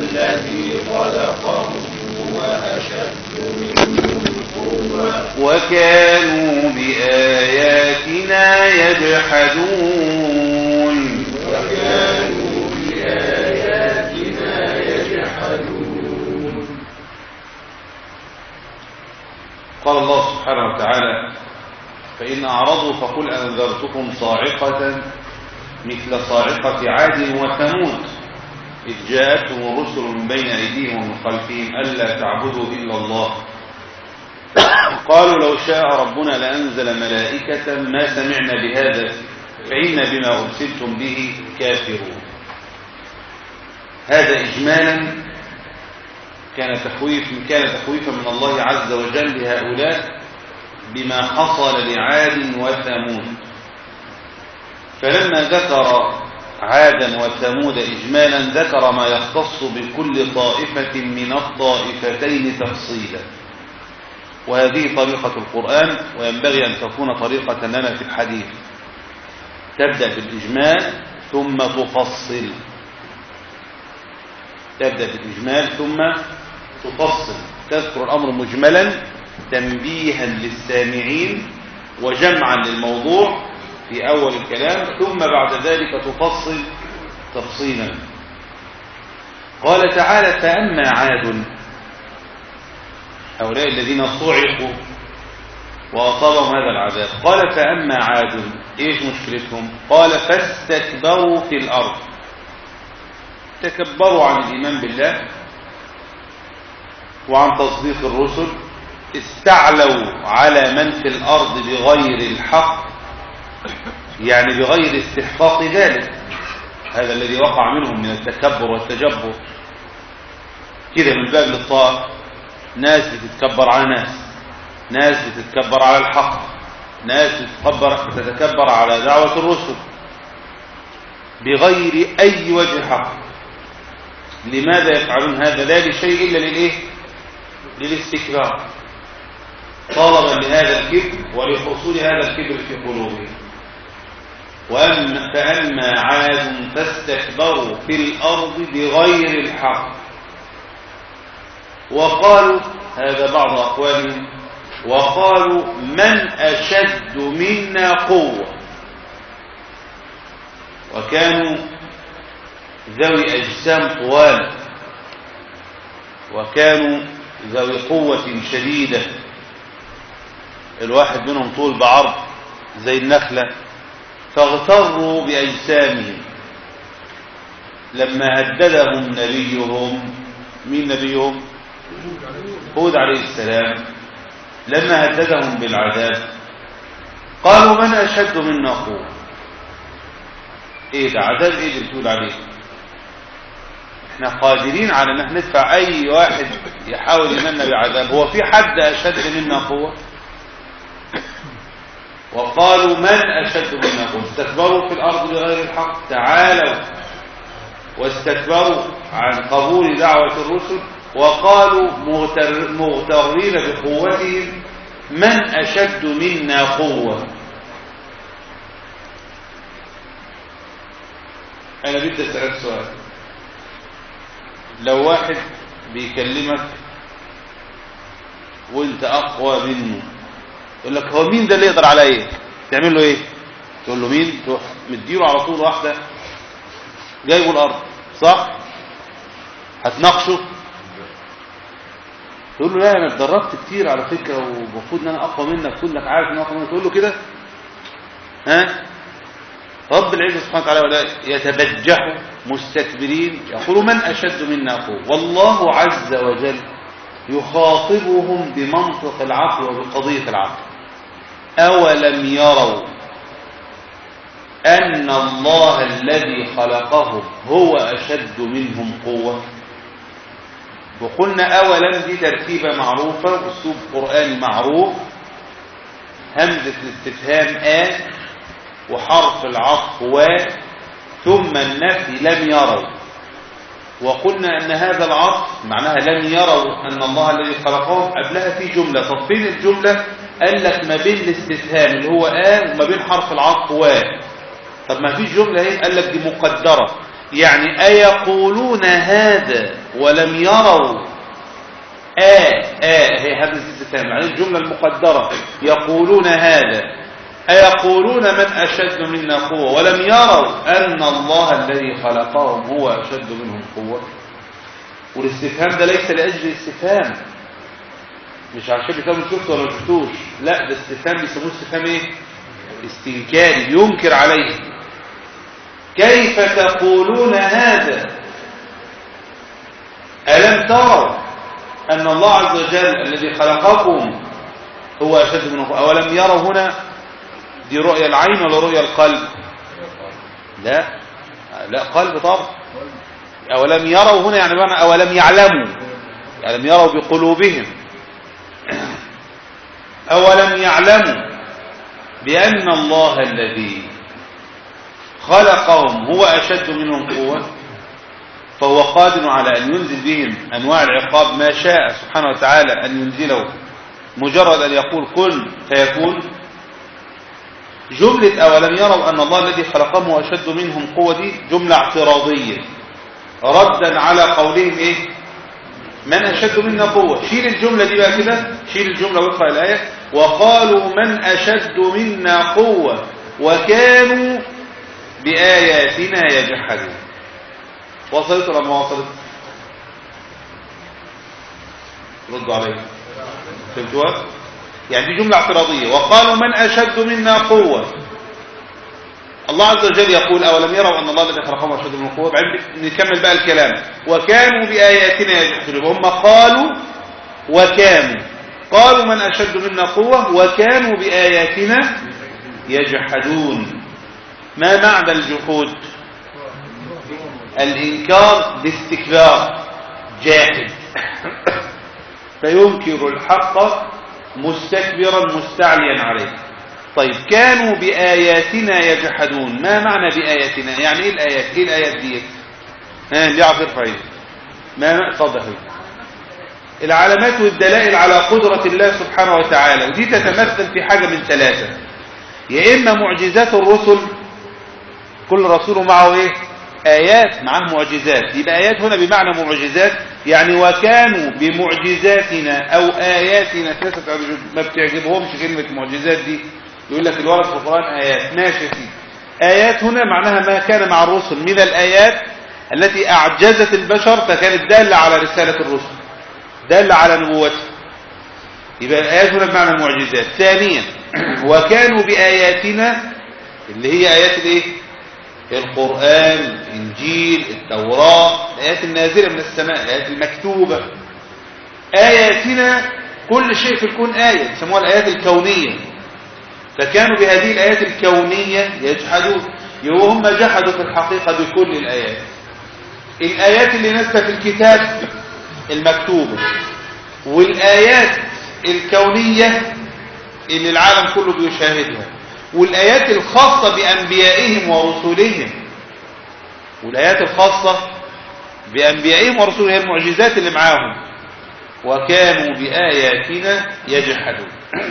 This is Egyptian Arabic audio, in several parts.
الذي خلقهم هو أشد منهم قوة وكانوا بآياتنا يجحدون وكانوا بآياتنا يجحدون قال الله سبحانه وتعالى فإن أعرضوا فقل أنذرتكم صاعقة مثل صاعقة عاد وثمود إذ جاءتهم الرسل من بين أيديهم ومن خلفهم ألا تعبدوا إلا الله قالوا لو شاء ربنا لأنزل ملائكة ما سمعنا بهذا فإن بما أرسلتم به كافرون هذا إجمالا كان تخويف كان تخويفا من الله عز وجل لهؤلاء بما حصل لعاد وثمود فلما ذكر عادا وثمود إجمالا ذكر ما يختص بكل طائفة من الطائفتين تفصيلا وهذه طريقة القرآن وينبغي أن تكون طريقة لنا في الحديث تبدأ بالإجمال ثم تفصل تبدأ بالإجمال ثم تفصل تذكر الأمر مجملا تنبيها للسامعين وجمعا للموضوع في أول الكلام ثم بعد ذلك تفصل تفصيلا قال تعالى فأما عاد هؤلاء الذين صعقوا وأصابهم هذا العذاب قال فأما عاد إيش مشكلتهم قال فاستكبروا في الأرض تكبروا عن الإيمان بالله وعن تصديق الرسل استعلوا على من في الأرض بغير الحق يعني بغير استحقاق ذلك هذا الذي وقع منهم من التكبر والتجبر كده من باب للطاعة ناس بتتكبر على ناس ناس بتتكبر على الحق ناس بتتكبر, بتتكبر على دعوة الرسل بغير أي وجه حق لماذا يفعلون هذا لا لشيء إلا للإيه للاستكبار طلبا لهذا الكبر ولحصول هذا الكبر في قلوبهم وأما فأما عاد فاستكبروا في الأرض بغير الحق وقالوا هذا بعض أقوالهم وقالوا من أشد منا قوة وكانوا ذوي أجسام طوال وكانوا ذوي قوة شديدة الواحد منهم طول بعرض زي النخلة فاغتروا بأجسامهم لما هددهم نبيهم مين نبيهم هود عليه السلام لما هددهم بالعذاب قالوا من أشد منا قوة ايه ده عذاب ايه اللي بتقول عليه احنا قادرين على ان احنا ندفع اي واحد يحاول يمنى بعذاب هو في حد اشد منا قوة وقالوا من اشد منا قوة استكبروا في الارض بغير الحق تعالوا واستكبروا عن قبول دعوة الرسل وقالوا مغتر مغترين بقوتهم من أشد منا قوة أنا بدي أسألك سؤال لو واحد بيكلمك وانت أقوى منه يقول لك هو مين ده اللي يقدر على ايه تعمل له ايه تقول له مين تروح مديله على طول واحدة جايبه الأرض صح هتناقشه تقول له لا انا اتدربت كتير على فكره ومفروض ان انا اقوى منك كلك عارف ان انا اقوى منك تقول له كده ها رب العزه سبحانه وتعالى ولا يتبجحوا مستكبرين يقول من اشد منا قوه والله عز وجل يخاطبهم بمنطق العقل وبقضيه العقل اولم يروا ان الله الذي خلقهم هو اشد منهم قوه وقلنا اولا دي تركيبة معروفة اسلوب قرآني معروف همزة الاستفهام آ وحرف العطف و ثم النفي لم يروا وقلنا ان هذا العطف معناها لم يروا ان الله الذي خلقهم قبلها في جملة طب فين الجملة قال لك ما بين الاستفهام اللي هو آ وما بين حرف العطف و طب ما فيش جملة هي قال لك دي مقدرة يعني أيقولون هذا ولم يروا آه آه هي هذا الاستفهام يعني الجملة المقدرة يقولون هذا أيقولون من أشد منا قوة ولم يروا أن الله الذي خلقهم هو أشد منهم قوة والاستفهام ده ليس لأجل الاستفهام مش عشان بيتكلموا شفته ولا ما شفتوش لا ده استفهام بيسموه استفهام ايه استنكاري ينكر عليه كيف تقولون هذا ألم تروا أن الله عز وجل الذي خلقكم هو أشد منكم أولم يروا هنا دي رؤية العين ولا رؤية القلب لا لا قلب طبعا أولم يروا هنا يعني معنى أولم يعلموا ألم يروا بقلوبهم أولم يعلموا بأن الله الذي خلقهم هو أشد منهم قوة فهو قادر على أن ينزل بهم أنواع العقاب ما شاء سبحانه وتعالى أن ينزله مجرد أن يقول كن فيكون جملة أولم يروا أن الله الذي خلقهم هو أشد منهم قوة دي جملة اعتراضية ردا على قولهم إيه من أشد منا قوة شيل الجملة دي بقى كده شيل الجملة واقرأ الآية وقالوا من أشد منا قوة وكانوا بآياتنا يجحدون وصلت ولا ما وصلت ردوا علي فهمتوها يعني دي جملة اعتراضية وقالوا من أشد منا قوة الله عز وجل يقول أولم يروا أن الله الذي خلقهم أشد من قوة بعدين نكمل بقى الكلام وكانوا بآياتنا يجحدون هم قالوا وكانوا قالوا من أشد منا قوة وكانوا بآياتنا يجحدون ما معنى الجحود الإنكار باستكبار جاحد فينكر الحق مستكبرا مستعليا عليه طيب كانوا بآياتنا يجحدون ما معنى بآياتنا يعني ايه الآيات ايه الآيات دي ها اللي يعرف يرفع ايده ما صدق العلامات والدلائل على قدرة الله سبحانه وتعالى ودي تتمثل في حاجة من ثلاثة يا إما معجزات الرسل كل رسول معه ايه آيات معه معجزات يبقى آيات هنا بمعنى معجزات يعني وكانوا بمعجزاتنا أو آياتنا ما بتعجبهمش كلمة معجزات دي يقول لك الورد في القرآن آيات ماشي فيه آيات هنا معناها ما كان مع الرسل من الآيات التي أعجزت البشر فكانت دالة على رسالة الرسل دالة على نبوته يبقى الآيات هنا بمعنى معجزات ثانيا وكانوا بآياتنا اللي هي آيات الايه القرآن الإنجيل التوراة الآيات النازلة من السماء الآيات المكتوبة آياتنا كل شيء في الكون آية يسموها الآيات الكونية فكانوا بهذه الآيات الكونية يجحدون وهم جحدوا في الحقيقة بكل الآيات الآيات اللي نزلت في الكتاب المكتوبة والآيات الكونية اللي العالم كله بيشاهدها والآيات الخاصة بأنبيائهم ورسلهم والآيات الخاصة بأنبيائهم ورسلهم هي المعجزات اللي معاهم وكانوا بآياتنا يجحدون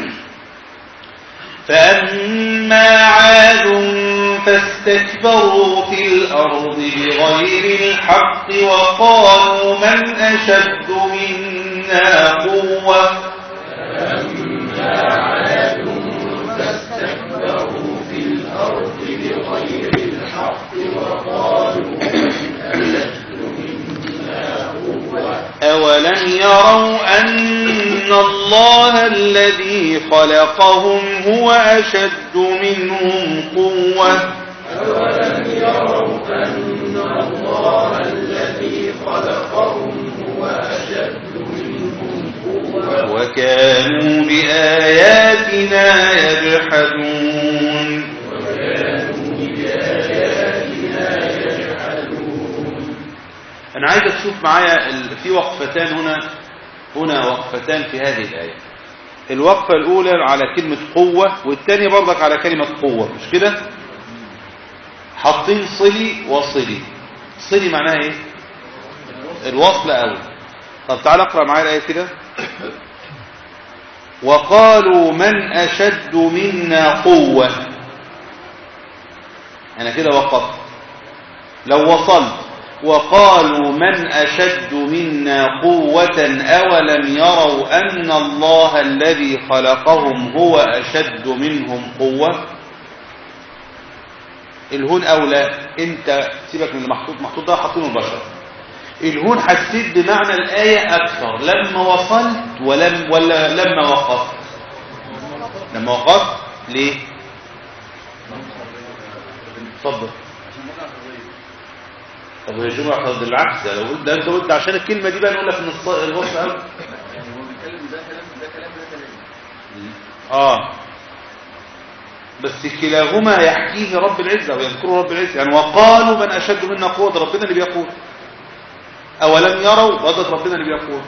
فأما عاد فاستكبروا في الأرض بغير الحق وقالوا من أشد منا قوة فأما عاد فاستكبروا في الأرض بغير الحق وقالوا أشد منا قوة أولم يروا أن الله الذي خلقهم هو أشد منهم قوة أولم يروا أن الله الذي خلقهم هو أشد منهم قوة وكانوا بآياتنا يجحدون وكانوا بآياتنا يجحدون أنا عايز تشوف معايا ال- في وقفتان هنا هنا وقفتان في هذه الآية الوقفة الأولى على كلمة قوة والثانية برضك على كلمة قوة مش كده حاطين صلي وصلي صلي معناها ايه الوصل أول طب تعال اقرأ معايا الآية كده وقالوا من أشد منا قوة أنا كده وقفت لو وصلت وقالوا من أشد منا قوة أولم يروا أن الله الذي خلقهم هو أشد منهم قوة الهون أولى أنت سيبك من المحطوط محطوط ده حاطينه البشر الهون حسيت بمعنى الآية أكثر لما وصلت ولم ولا لما وقفت لما وقفت ليه اتفضل طب هي جمعة قصد العكس ده لو قلت ده انت قلت عشان الكلمة دي بقى نقول لك ان الص- الوصف قوي يعني هو بيتكلم ده كلام ده كلام ده كلام اه بس كلاهما يحكيه رب العزة ويذكره رب العزة يعني وقالوا من أشد منا قوة ده ربنا اللي بيقول أولم يروا برضه ربنا اللي بيقول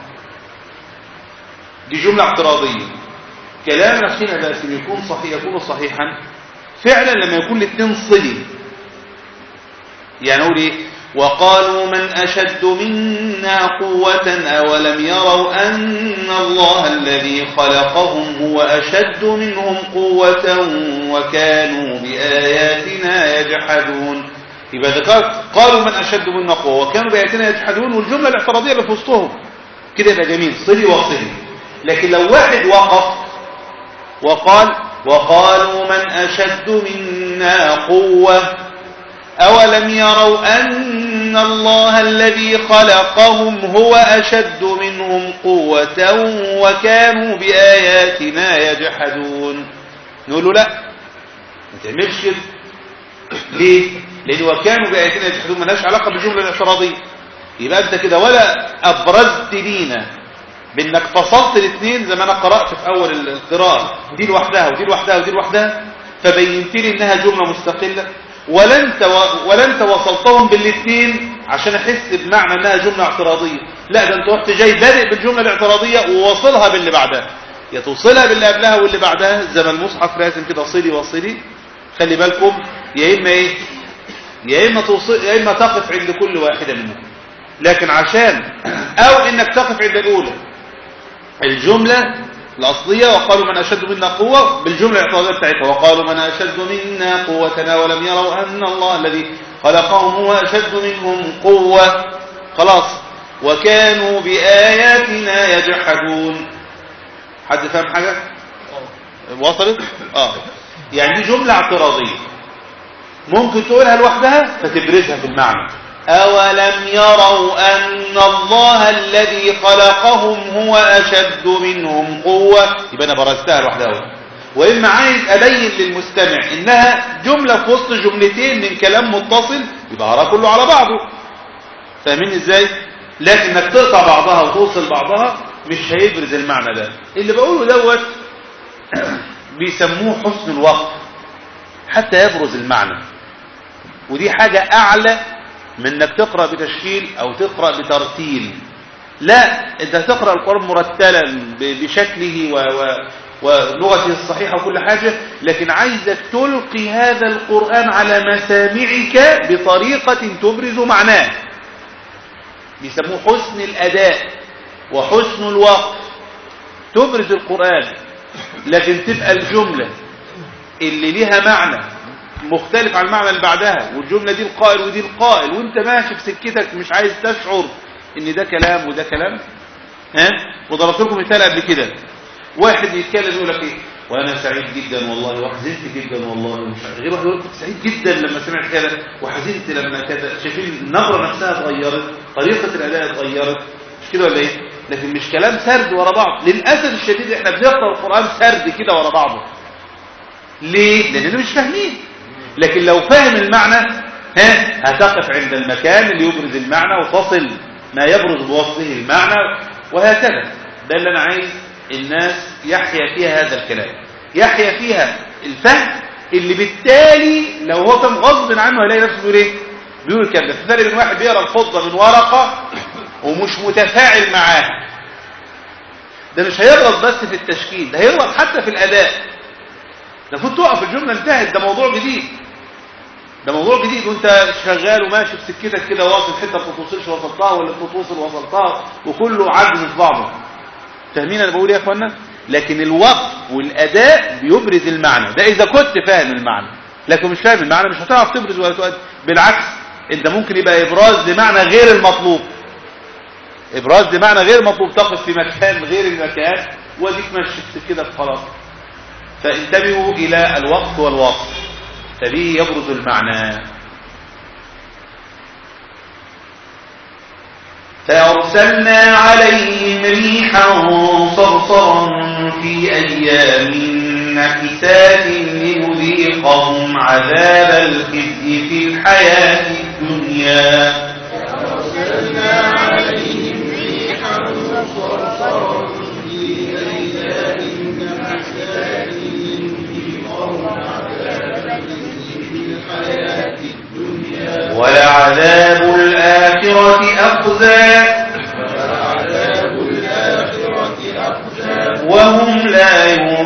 دي جملة اعتراضية كلام نفسنا لازم يكون صحيح يكون صحيحا فعلا لما يكون الاثنين صلي يعني نقول ايه وقالوا من أشد منا قوة أولم يروا أن الله الذي خلقهم هو أشد منهم قوة وكانوا بآياتنا يجحدون يبقى ذكرت قالوا من أشد منا قوة وكانوا بآياتنا يجحدون والجملة الاعتراضية اللي في وسطهم كده يبقى جميل صلي وصلي لكن لو واحد وقف وقال وقالوا من أشد منا قوة أولم يروا أن الله الذي خلقهم هو أشد منهم قوة وكانوا بآياتنا يجحدون نقول له لا ما تعملش كده ليه؟ لأن وكانوا بآياتنا يجحدون ما لهاش علاقة بالجملة الاعتراضية يبقى أنت كده ولا أبرزت لينا بأنك فصلت الاثنين زي ما أنا قرأت في أول القراءة دي لوحدها ودي لوحدها ودي لوحدها فبينت لي إنها جملة مستقلة ولا انت و... ولا انت وصلتهم بالاثنين عشان احس بمعنى انها جمله اعتراضيه لا ده انت رحت جاي بادئ بالجمله الاعتراضيه وواصلها باللي بعدها يا توصلها باللي قبلها واللي بعدها زي ما المصحف لازم كده صلي وصلي خلي بالكم يا اما ايه يا اما توصل يا اما تقف عند كل واحده منهم لكن عشان او انك تقف عند الاولى الجمله الأصلية وقالوا من أشد منا قوة بالجملة الاعتراضية بتاعتها وقالوا من أشد منا قوة ولم يروا أن الله الذي خلقهم هو أشد منهم قوة خلاص وكانوا بآياتنا يجحدون حد فاهم حاجة وصلت اه يعني دي جملة اعتراضية ممكن تقولها لوحدها فتبرزها في المعنى أولم يروا أن الله الذي خلقهم هو أشد منهم قوة يبقى أنا برزتها لوحدها وإما عايز أبين للمستمع إنها جملة في وسط جملتين من كلام متصل يبقى أرى كله على بعضه فاهمين إزاي؟ لكن إنك تقطع بعضها وتوصل بعضها مش هيبرز المعنى ده اللي بقوله دوت بيسموه حسن الوقف حتى يبرز المعنى ودي حاجة أعلى من انك تقرأ بتشكيل او تقرأ بترتيل لا انت تقرأ القرآن مرتلا بشكله و و ولغته الصحيحة وكل حاجة لكن عايزك تلقي هذا القرآن على مسامعك بطريقة تبرز معناه بيسموه حسن الأداء وحسن الوقف تبرز القرآن لكن تبقى الجملة اللي ليها معنى مختلف عن المعنى اللي بعدها والجملة دي القائل ودي القائل وانت ماشي في سكتك مش عايز تشعر ان ده كلام وده كلام ها وضربت لكم مثال قبل كده واحد يتكلم يقول لك ايه وانا سعيد جدا والله وحزنت جدا والله مش عارف غير واحد يقول كنت سعيد جدا لما سمعت كذا وحزنت لما كذا شايفين النبره نفسها اتغيرت طريقه الاداء اتغيرت مش كده ولا ايه لكن مش كلام سرد ورا بعض للاسف الشديد احنا بنقرا القران سرد كده ورا بعضه ليه لاننا مش فاهمين لكن لو فاهم المعنى ها هتقف عند المكان اللي يبرز المعنى وتصل ما يبرز بوصفه المعنى وهكذا ده اللي انا عايز الناس يحيا فيها هذا الكلام يحيا فيها الفهم اللي بالتالي لو هو فهم غصب عنه هيلاقي نفسه بيقول ايه بيقول الكلام ده في فرق بين واحد بيقرا الخطبه من ورقه ومش متفاعل معاها ده مش هيغلط بس في التشكيل ده هيغلط حتى في الاداء ده المفروض تقف الجمله انتهت ده موضوع جديد ده موضوع جديد وانت شغال وماشي في سكتك كده واصل حته ما توصلش وصلتها ولا توصل وصلتها وكله عجز في بعضه فاهمين انا بقول ايه يا اخوانا لكن الوقف والاداء بيبرز المعنى ده اذا كنت فاهم المعنى لكن مش فاهم المعنى مش هتعرف تبرز ولا تؤدي بالعكس انت ممكن يبقى ابراز لمعنى غير المطلوب ابراز لمعنى غير مطلوب تقف في مكان غير المكان وديك مشيت كده خلاص فانتبهوا الى الوقت والوصف فبه يبرز المعنى فأرسلنا عليهم ريحا صرصرا في أيام نحسات لنذيقهم عذاب الخزي في الحياة الدنيا فأرسلنا عليهم ريحا صرصرا في أيام نحسات لنذيقهم عذاب الخزي في الحياة الدنيا ولعذاب الآخرة أخزى ولعذاب الآخرة أخزى وهم لا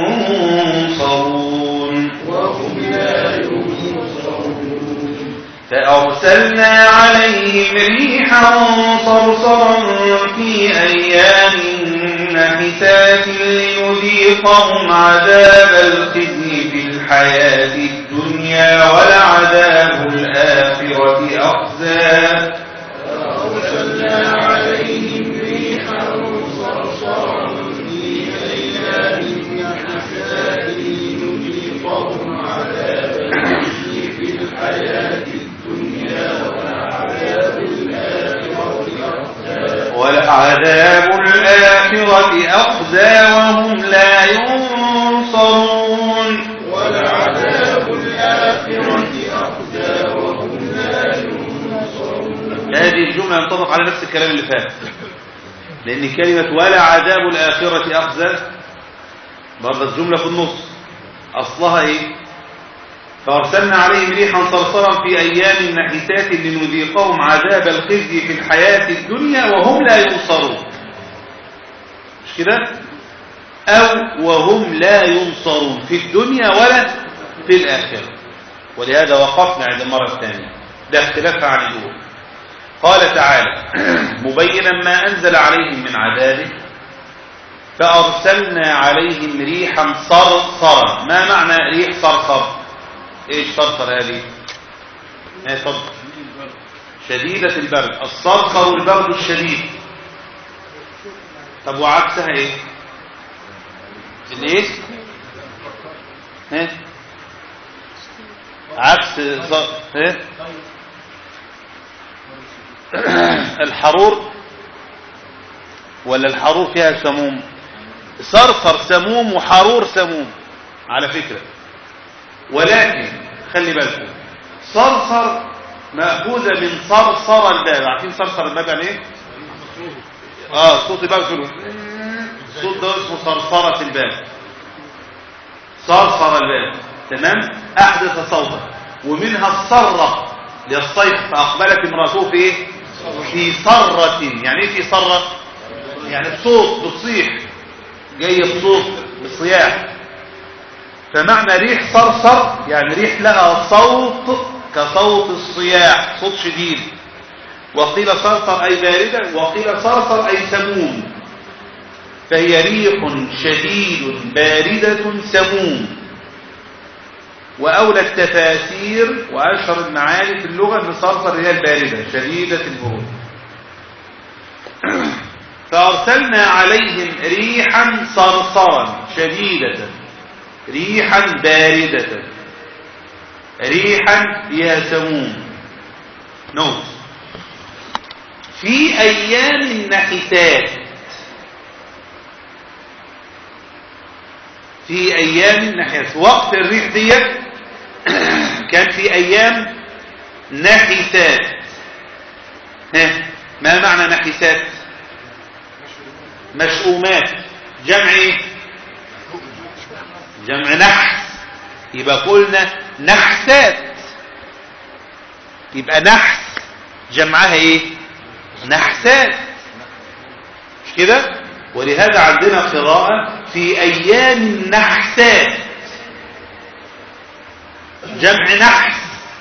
ينصرون وهم لا ينصرون فأرسلنا عليهم ريحا صرصرا في أيام نحسات لنذيقهم عذاب الخزي في الحياة الدنيا ولعذاب الآخرة أخزى فأرسلنا عليهم ريحا صرصرا في أيام نحسات لنذيقهم عذاب الخزي في الحياة الدنيا وعذاب الآخرة أخزى ولعذاب الآخرة أخزى وهم لا ينصرون ولعذاب الآخرة أخزى وهم لا ينصرون هذه الجملة ينطبق على نفس الكلام اللي فات لأن كلمة ولا عذاب الآخرة أخزى برضه الجملة في النص أصلها إيه فأرسلنا عليهم ريحا صرصرا في أيام نحسات لنذيقهم عذاب الخزي في الحياة الدنيا وهم لا ينصرون مش كده أو وهم لا ينصرون في الدنيا ولا في الآخرة ولهذا وقفنا عند المرة الثانية ده اختلافها عن الأول قال تعالى مبينا ما أنزل عليهم من عذابه فأرسلنا عليهم ريحا صرصرا ما معنى ريح صرصر ايش صرصر هذه ايه صرصر شديدة البرد الصرصر البرد الشديد طب وعكسها ايه الايه ايه عكس ص- ايه الحرور ولا الحرور فيها سموم صرصر سموم وحرور سموم على فكرة ولكن خلي بالكم صرصر مأخوذة من صرصر الباب عارفين صرصر الباب يعني ايه اه صوت الباب كله صوت ده اسمه صرصرة الباب صرصر الباب تمام احدث صوتا ومنها الصرة للصيح فاقبلت امراته في ايه في صرة يعني ايه في صرة يعني بصوت بتصيح جاية بصوت بالصياح فمعنى ريح صرصر يعني ريح لها صوت كصوت الصياح صوت شديد وقيل صرصر أي باردة وقيل صرصر أي سموم فهي ريح شديد باردة سموم وأولى التفاسير وأشهر المعاني في اللغة أن صرصر هي الباردة شديدة البرود فأرسلنا عليهم ريحا صرصرا شديدة ريحا باردة ريحا فيها سموم نوت في أيام النحسات في أيام النحاس وقت الريح ديت كان في أيام نحسات ها ما معنى نحسات مشؤومات جمع ايه جمع نحس يبقى قلنا نحسات يبقى نحس جمعها ايه نحسات مش كده ولهذا عندنا قراءة في ايام النحسات جمع نحس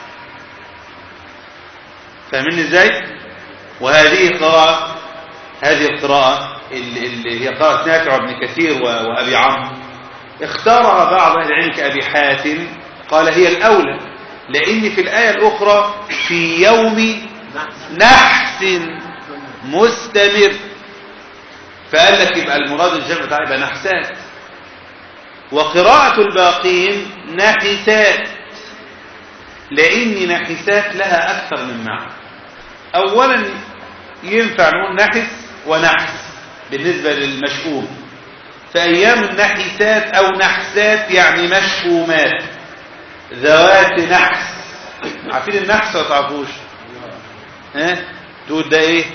فاهمين ازاي وهذه قراءة هذه القراءة اللي اللي هي قراءة نافع بن كثير و- وأبي عمرو اختارها بعض أهل العلم كأبي حاتم قال هي الأولى لان في الآية الاخرى في يوم نحس مستمر فقال لك يبقى المراد الجمع بتاع يبقى نحسات وقراءة الباقين نحسات لأن نحسات لها أكثر من معنى أولا ينفع نقول نحس ونحس بالنسبة للمشؤوم فأيام النحسات أو نحسات يعني مشؤومات ذوات نحس عارفين النحس ولا تعرفوش ها تقول ده ايه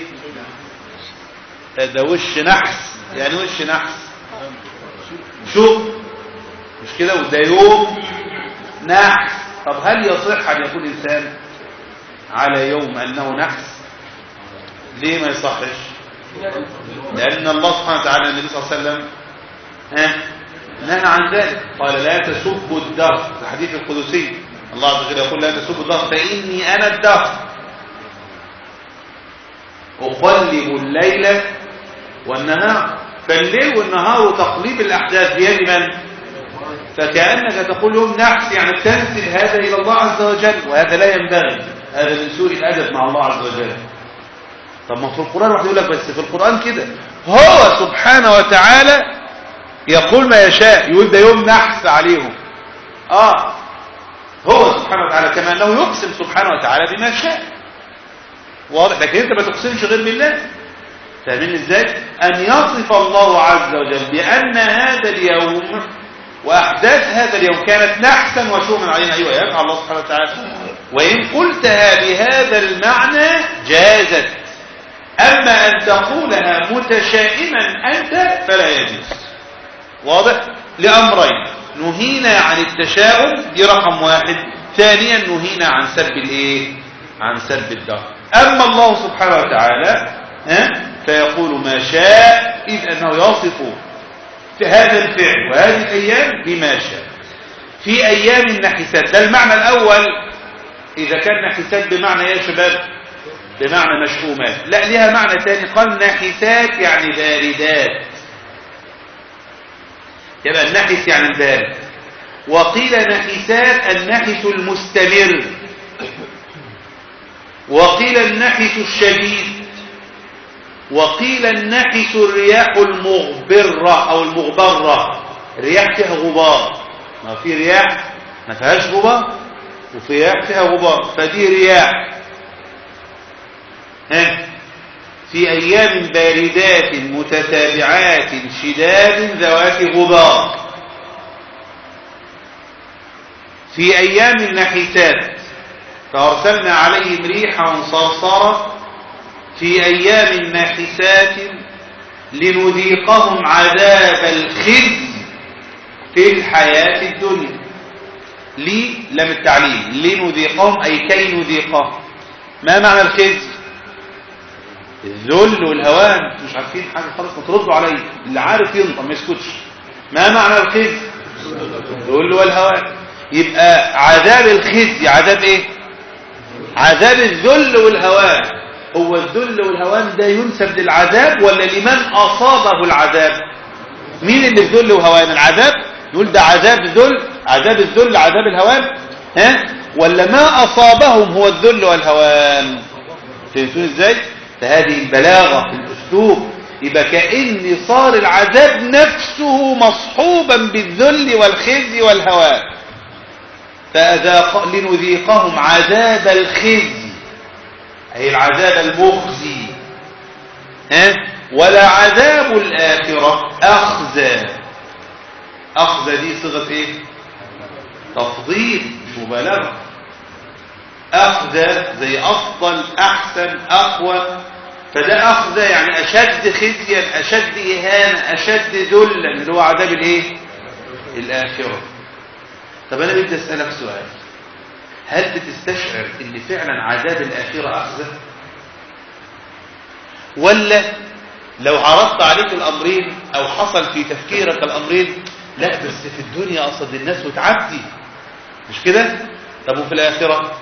ده وش نحس يعني وش نحس شوف مش كده وده يوم نحس طب هل يصح ان يكون انسان على يوم انه نحس ليه ما يصحش لان الله سبحانه وتعالى النبي صلى الله عليه وسلم ها نهى عن ذلك قال لا تسبوا الدهر الحديث القدسي الله عز وجل يقول لا تسبوا الدهر فاني انا الدهر اقلب الليل والنهار فالليل والنهار وتقليب الاحداث بيد من فكانك تقول يوم نحس يعني تنسب هذا الى الله عز وجل وهذا لا ينبغي هذا من سوء الادب مع الله عز وجل طب ما في القران واحد يقول لك بس في القران كده هو سبحانه وتعالى يقول ما يشاء يقول ده يوم نحس عليهم اه هو سبحانه وتعالى كما انه يقسم سبحانه وتعالى بما شاء واضح لكن انت ما تقسمش غير بالله فاهمين ازاي ان يصف الله عز وجل بان هذا اليوم واحداث هذا اليوم كانت نحسا وشوما علينا ايوه يفعل الله سبحانه وتعالى وان قلتها بهذا المعنى جازت اما ان تقولها متشائما انت فلا يجوز واضح لامرين نهينا عن التشاؤم دي رقم واحد ثانيا نهينا عن سب الايه عن سب الدهر اما الله سبحانه وتعالى ها فيقول ما شاء اذ انه يصف في هذا الفعل وهذه الايام بما شاء في ايام النحسات ده المعنى الاول اذا كان نحسات بمعنى يا شباب بمعنى مشؤومات لا لها معنى ثاني قال نحسات يعني باردات يبقى النحس يعني البارد وقيل نحسات النحس المستمر وقيل النحس الشديد وقيل النحس الرياح المغبرة أو المغبرة الرياح فيها غبار ما في رياح ما فيهاش غبار وفي رياح فيها غبار فدي رياح ها في أيام باردات متتابعات شداد ذوات غبار في أيام النحسات فأرسلنا عليهم ريحا صرصرا في أيام ناحسات لنذيقهم عذاب الخزي في الحياة الدنيا لي لم التعليم لنذيقهم أي كي نذيقهم ما معنى الخزي الذل والهوان مش عارفين حاجة خالص ما تردوا علي اللي عارف ينطق ما يسكتش ما معنى الخزي الذل والهوان يبقى عذاب الخزي عذاب ايه عذاب الذل والهوان هو الذل والهوان ده ينسب للعذاب ولا لمن أصابه العذاب مين اللي في ذل وهوان العذاب نقول ده عذاب ذل عذاب الذل عذاب الهوان ها ولا ما أصابهم هو الذل والهوان فهمتون ازاي فهذه البلاغة في الأسلوب يبقى كأن صار العذاب نفسه مصحوبا بالذل والخزي والهوان فأذاق لنذيقهم عذاب الخزي أي العذاب المخزي ها ولا عذاب الآخرة أخزى أخزى دي صيغة إيه تفضيل مش مبالغة أخزى زي أفضل أحسن أقوى فده أخزى يعني أشد خزيا أشد إهانة أشد ذلا اللي هو عذاب الإيه الآخرة طب أنا بدي أسألك سؤال هل بتستشعر ان فعلا عذاب الآخرة أخزى ولا لو عرضت عليك الأمرين أو حصل في تفكيرك الأمرين لا بس في الدنيا أصد الناس وتعدي مش كده طب وفي الآخرة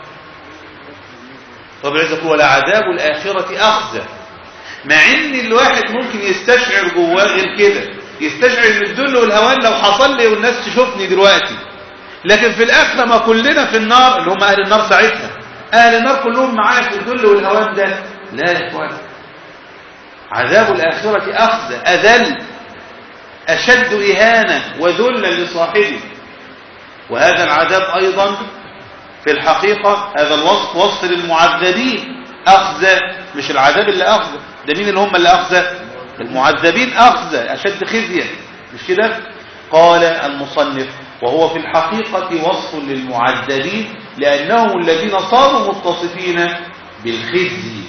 طب عايز ولا عذاب الآخرة أخزى مع ان الواحد ممكن يستشعر جواه غير كده يستشعر ان الذل والهوان لو حصل لي والناس تشوفني دلوقتي لكن في الآخرة ما كلنا في النار اللي هم أهل النار ساعتها أهل النار كلهم معايا في الذل والهوان ده لا يا إخوان عذاب الآخرة أخذ أذل أشد إهانة وذلا لصاحبه وهذا العذاب أيضا في الحقيقة هذا الوصف وصف للمعذبين أخذ مش العذاب اللي أخذ ده مين اللي هم اللي أخذ المعذبين أخذ أشد خزيا مش كده قال المصنف وهو في الحقيقة وصف للمعذبين لأنهم الذين صاروا متصفين بالخزي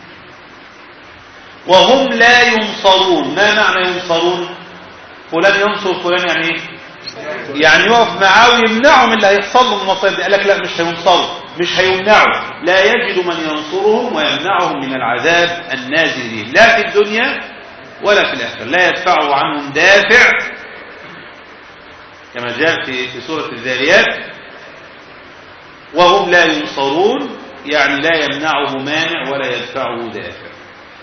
وهم لا ينصرون ما معنى ينصرون فلان ينصر فلان يعني ايه يعني يقف معاه ويمنعه من اللي هيحصل له من المصائب دي قال لك لا مش هينصروا مش هيمنعوا لا يجد من ينصرهم ويمنعهم من العذاب النازل به لا في الدنيا ولا في الآخرة لا يدفعه عنهم دافع كما جاء في في سورة الذاريات وهم لا ينصرون يعني لا يمنعه مانع ولا يدفعه دافع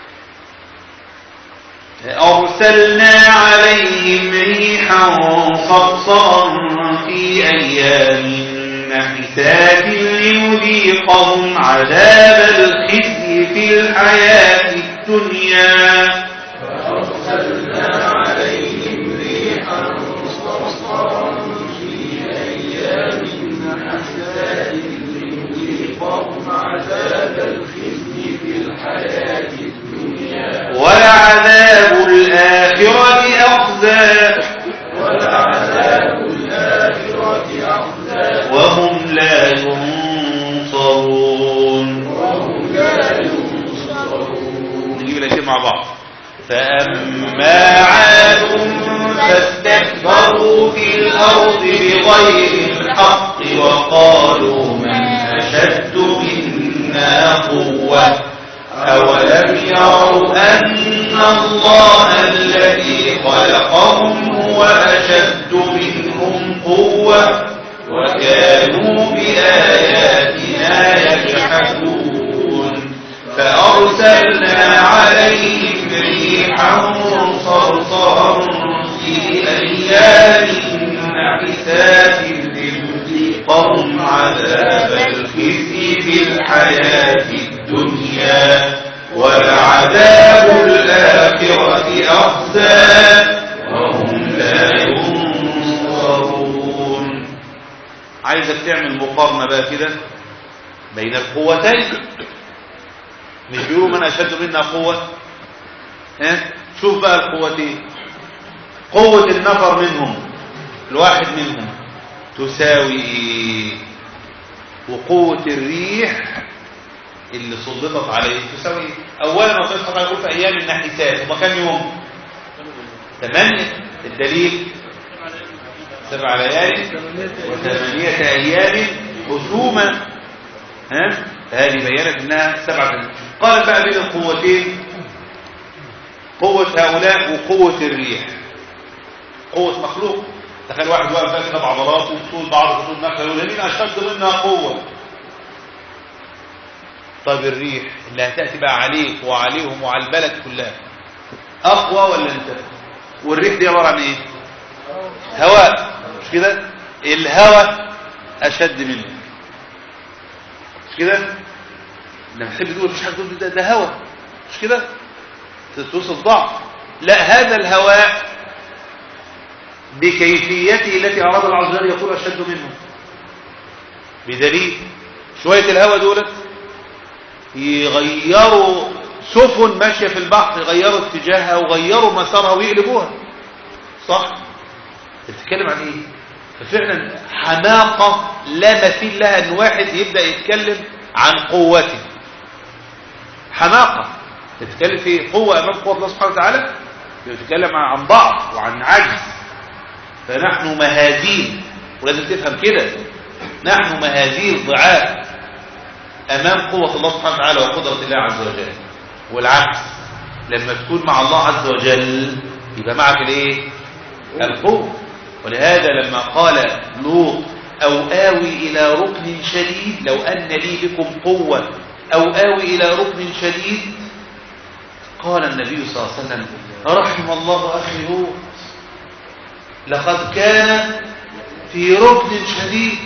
أرسلنا عليهم ريحا صرصرا في أيام نحسات لنذيقهم عذاب الخزي في الحياة الدنيا فأرسلنا عليهم ريحا صرصرا في أيام نحسات لنذيقهم عذاب الخزي في الحياة الدنيا ولعذاب الآخرة أخزى ولعذاب الآخرة أخزى وهم لا ينصرون وهم لا ينصرون نجيب الأشياء مع بعض فأما عاد فاستكبروا في الأرض بغير الحق وقالوا من أشد منا قوة أولم يروا أن الله الذي خلقهم هو أشد منهم قوة وكانوا بآياتنا يجحدون فأرسلنا عليهم ريحا صرصرا في أيام نحسات لنذيقهم عذاب الخزي في الحياة الدنيا ولعذاب الآخرة أخزى وهم لا ينصرون عايزك تعمل مقارنة بقى كده بين القوتين مش بيقولوا من أشد منا قوة ها شوف بقى القوتين قوة النفر منهم الواحد منهم تساوي إيه؟ وقوة الريح اللي سلطت عليه تساوي إيه؟ أولا وقت سبحانه يقول في أيام النحسات هما كام يوم ثمانية الدليل سبع ليالي وثمانية أيام حسوما ها فهذه بينت انها سبعة قال بقى بين القوتين قوة هؤلاء وقوة الريح قوة مخلوق تخيل واحد واقف بقى كده بعضلاته وطول بعض خطوط نخله يقول مين اشد منها قوة طيب الريح اللي هتأتي بقى عليك وعليهم وعلى البلد كلها اقوى ولا انت والريح دي عبارة عن ايه هواء مش كده الهواء اشد منه مش كده لما تحب تقول مش حاجه تقول ده, ده هواء مش كده توصف ضعف لا هذا الهواء بكيفيته التي اراد الله عز وجل يقول اشد منه بدليل شويه الهواء دولت يغيروا سفن ماشيه في البحر يغيروا اتجاهها ويغيروا مسارها ويقلبوها صح بتتكلم عن ايه ففعلا حماقة لا مثيل لها ان واحد يبدأ يتكلم عن قوته حماقة تتكلم في قوة امام قوة الله سبحانه وتعالى بتتكلم عن ضعف وعن عجز فنحن مهازيل ولازم تفهم كده نحن مهازيل ضعاف امام قوة الله سبحانه وتعالى وقدرة الله عز وجل والعكس لما تكون مع الله عز وجل يبقى معك الايه القوة ولهذا لما قال لوط أو آوي إلى ركن شديد لو أن لي بكم قوة أو آوي إلى ركن شديد قال النبي صلى الله عليه وسلم رحم الله أخي لوط لقد كان في ركن شديد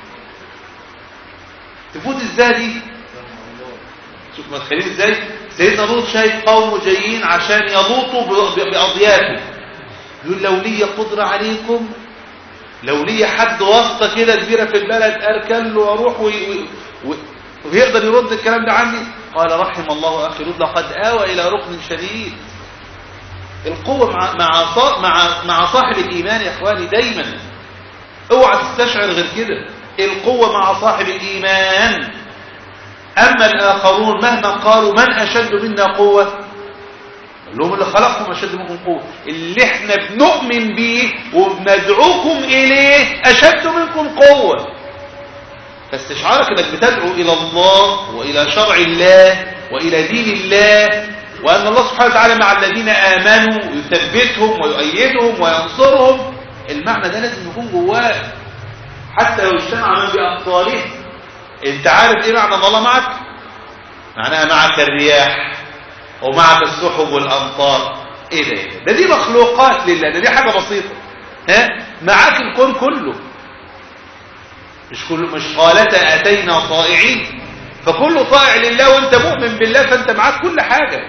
تفوت ازاي دي شوف متخيلين ازاي سيدنا لوط شايف قومه جايين عشان يلوطوا ب- ب- باضيافه يقول لو لي قدره عليكم لو لي حد واسطه كده كبيره في البلد اركن له واروح وي- وي- وي- ويقدر يرد الكلام ده عني قال رحم الله اخي لوط لقد اوى الى ركن شديد القوه مع مع صا- مع مع صاحب الايمان يا اخواني دايما اوعى تستشعر غير كده القوه مع صاحب الايمان اما الاخرون مهما قالوا من اشد منا قوه قال لهم اللي خلقكم اشد منكم قوه اللي احنا بنؤمن بيه وبندعوكم اليه اشد منكم قوه فاستشعارك انك بتدعو الى الله والى شرع الله والى دين الله وان الله سبحانه وتعالى مع الذين امنوا يثبتهم ويؤيدهم وينصرهم المعنى ده لازم يكون جواك حتى لو اجتمع من بأبطاله انت عارف ايه معنى ان الله معك معناها معك الرياح ومعك السحب والامطار ايه ده إيه ده؟ ده دي مخلوقات لله ده دي حاجه بسيطه ها معاك الكون كله مش كل مش قالتا اتينا طائعين فكله طائع لله وانت مؤمن بالله فانت معاك كل حاجه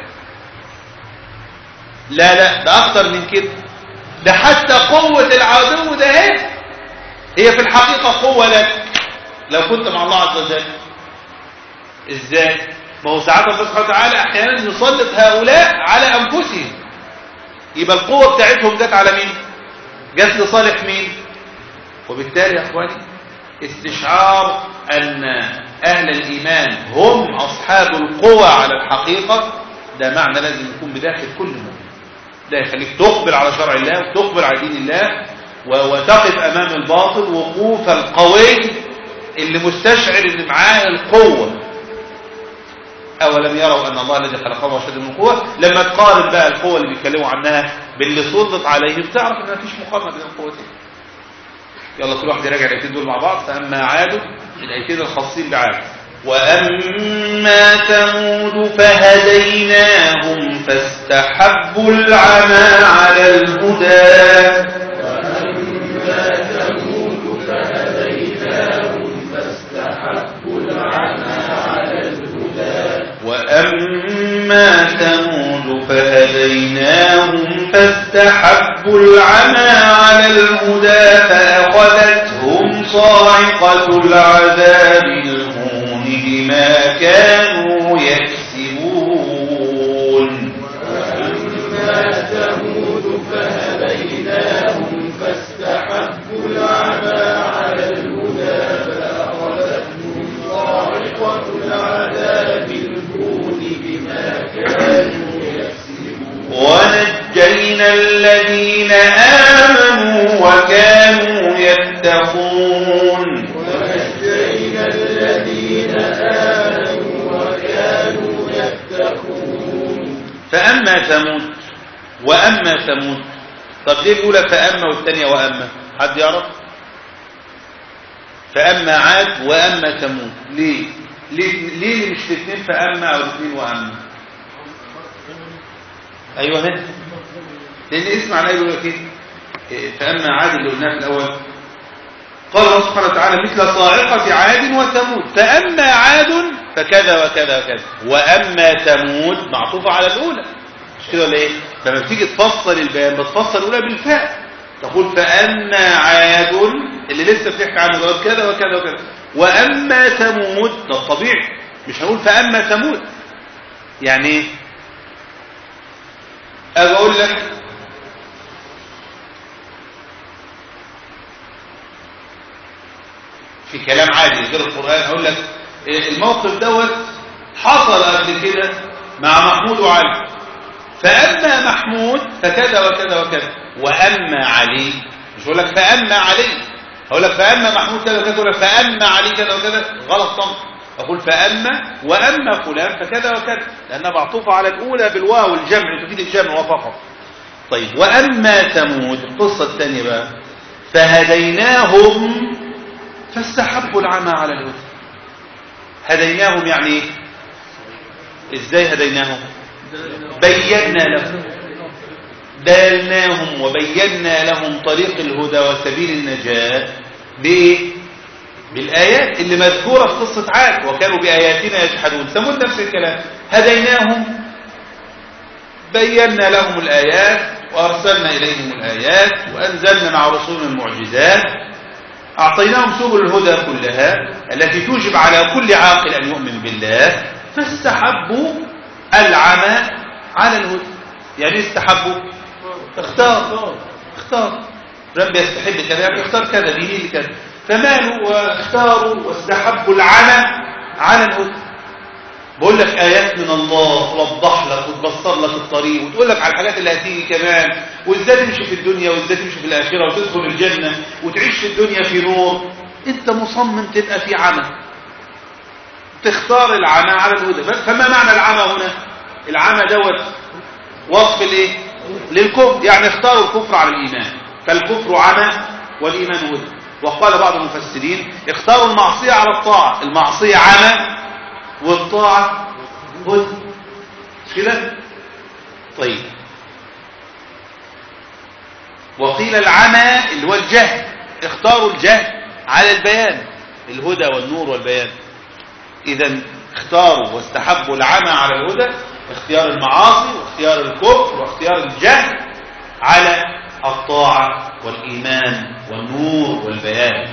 لا لا ده اكتر من كده ده حتى قوه العدو ده اهي هي في الحقيقه قوه لك لو كنت مع الله عز وجل ازاي ما هو ساعات الله سبحانه وتعالى احيانا يسلط هؤلاء على انفسهم يبقى القوه بتاعتهم جت على مين جت لصالح مين وبالتالي يا اخواني استشعار ان اهل الايمان هم اصحاب القوى على الحقيقه ده معنى لازم يكون بداخل كل مؤمن ده يخليك تقبل على شرع الله وتقبل على دين الله و- وتقف امام الباطل وقوف القوي اللي مستشعر ان معاه القوه أولم يروا أن الله الذي خلقهم أشد من قوة لما تقارن بقى القوة اللي بيتكلموا عنها باللي سلط عليهم تعرف أن مفيش مقارنة بين القوتين يلا كل واحد يراجع الآيتين دول مع بعض فأما عاد الآيتين الخاصين بعاد وأما ثمود فهديناهم فاستحبوا العمى على الهدى وأما ثمود فهديناهم فاستحبوا العمى على الهدى وأما ثمود فهديناهم فاستحبوا العمى على الهدى فأخذتهم صاعقة العذاب الهون بما كانوا يكسبون وأما ثمود فهديناهم فاستحبوا العمى على الهدى فأخذتهم صاعقة العذاب الهون بما كانوا يكسبون ونجينا الذين آمنوا وكانوا يتقون ونجينا الذين آمنوا وكانوا يتقون فأما ثمود وأما ثمود طب ليه الأولى فأما والثانية وأما حد يعرف فأما عاد وأما ثمود ليه ليه ليه مش الاثنين فأما أو الاثنين وأما أيوه هنا لأن اسمع لا يقول لك إيه إيه، فأما عاد اللي قلناه في الأول قال الله سبحانه وتعالى مثل صاعقة عاد وثمود فأما عاد فكذا وكذا وكذا وأما ثمود معطوفة على الأولى مش كده ولا إيه لما بتيجي تفصل البيان بتفصل الأولى بالفاء تقول فأما عاد اللي لسه بتحكي عنه ده كذا وكذا وكذا وأما ثمود ده الطبيعي مش هنقول فأما ثمود يعني إيه أجي أقول لك في كلام عادي غير القرآن أقول لك إيه، الموقف دوت حصل قبل كده مع محمود وعلي فأما محمود فكذا وكذا وكذا وأما علي مش هقول لك فأما علي هقول لك فأما محمود كذا وكذا ولا فأما علي كذا وكذا غلط طبعا أقول فأما وأما فلان فكذا وكذا لأنها معطوفة على الأولى بالواو الجمع تفيد الجمع فقط طيب وأما ثمود القصة الثانية بقى فهديناهم فاستحبوا العمى على الهدى هديناهم يعني ايه ازاي هديناهم بينا لهم دلناهم وبينا لهم طريق الهدى وسبيل النجاة بايه بالايات اللي مذكوره في قصه عاد وكانوا باياتنا يجحدون ثمود نفس الكلام هديناهم بينا لهم الايات وارسلنا اليهم الايات وانزلنا مع رسولنا المعجزات اعطيناهم سبل الهدى كلها التي توجب على كل عاقل ان يؤمن بالله فاستحبوا العمى على الهدى يعني إيه استحبوا اختار اختار رب يستحب كذا يعني اختار كذا بيميل كذا فمالوا واختاروا واستحبوا العمى على الهدى بقول لك آيات من الله توضح لك وتبصر لك الطريق وتقول لك على الحاجات اللي هتيجي كمان وازاي تمشي في الدنيا وازاي تمشي في الآخرة وتدخل الجنة وتعيش في الدنيا في نور انت مصمم تبقى في عمى تختار العمى على الهدى فما معنى العمى هنا العمى دوت وصف الايه للكفر يعني اختاروا الكفر على الإيمان فالكفر عمى والإيمان هدى وقال بعض المفسرين اختاروا المعصية على الطاعة المعصية عمى والطاعة هدى مش كده طيب وقيل العمى اللي هو الجهل اختاروا الجهل على البيان الهدى والنور والبيان اذا اختاروا واستحبوا العمى على الهدى اختيار المعاصي واختيار الكفر واختيار الجهل على الطاعة والإيمان والنور والبيان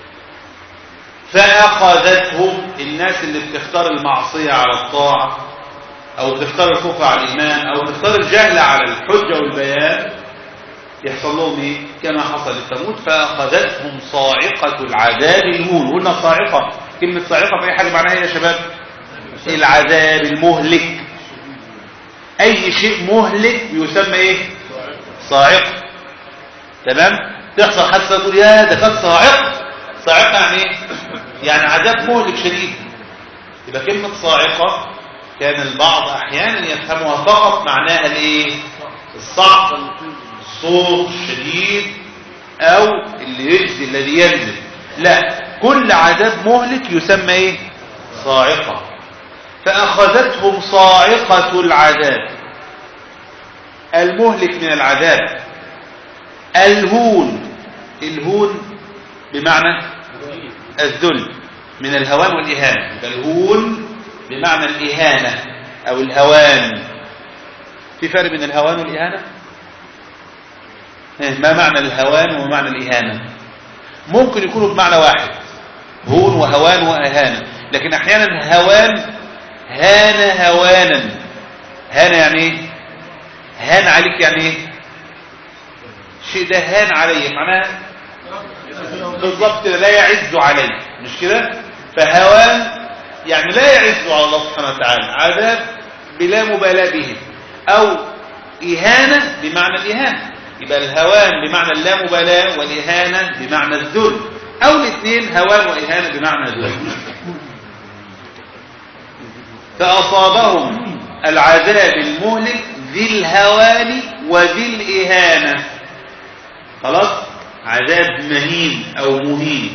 فأخذتهم الناس اللي بتختار المعصية على الطاعة أو بتختار الكفر على الإيمان أو بتختار الجهل على الحجة والبيان يحصل لهم إيه؟ كما حصل للثمود فأخذتهم صاعقة العذاب الهون قلنا صاعقة كلمة صاعقة في أي حاجة معناها إيه يا شباب العذاب المهلك أي شيء مهلك يسمى إيه صاعقة تمام تحصل حادثة تقول يا ده كانت صاعقة صاعقة يعني ايه يعني عذاب مهلك شديد يبقى كلمة صاعقة كان البعض احيانا يفهمها فقط معناها الايه الصعق الصوت الشديد او اللي يجزي الذي ينزل لا كل عذاب مهلك يسمى ايه صاعقة فاخذتهم صاعقة العذاب المهلك من العذاب الهون الهون بمعنى الذل من الهوان والإهانة يبقى الهون بمعنى الإهانة أو الهوان في فرق بين الهوان والإهانة ما معنى الهوان ومعنى الإهانة ممكن يكونوا بمعنى واحد هون وهوان وإهانة لكن أحيانا هوان هان هوانا هان يعني ايه هان عليك يعني ايه شيء ده هان علي معناها بالضبط لا يعز علي مش كده فهوان يعني لا يعز على الله سبحانه وتعالى عذاب بلا مبالاة به او اهانة بمعنى الاهانة يبقى الهوان بمعنى اللامبالاة والاهانة بمعنى الذل او الاثنين هوان واهانة بمعنى الذل فاصابهم العذاب المهلك ذي الهوان وذي الاهانة خلاص عذاب مهين او مهين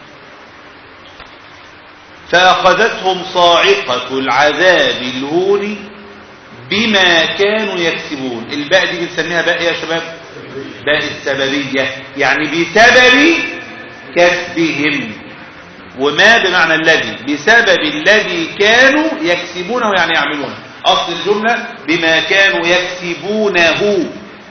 فأخذتهم صاعقة العذاب الهون بما كانوا يكسبون الباء دي بنسميها باء يا شباب باء السببية يعني بسبب كسبهم وما بمعنى الذي بسبب الذي كانوا يكسبونه يعني يعملونه أصل الجملة بما كانوا يكسبونه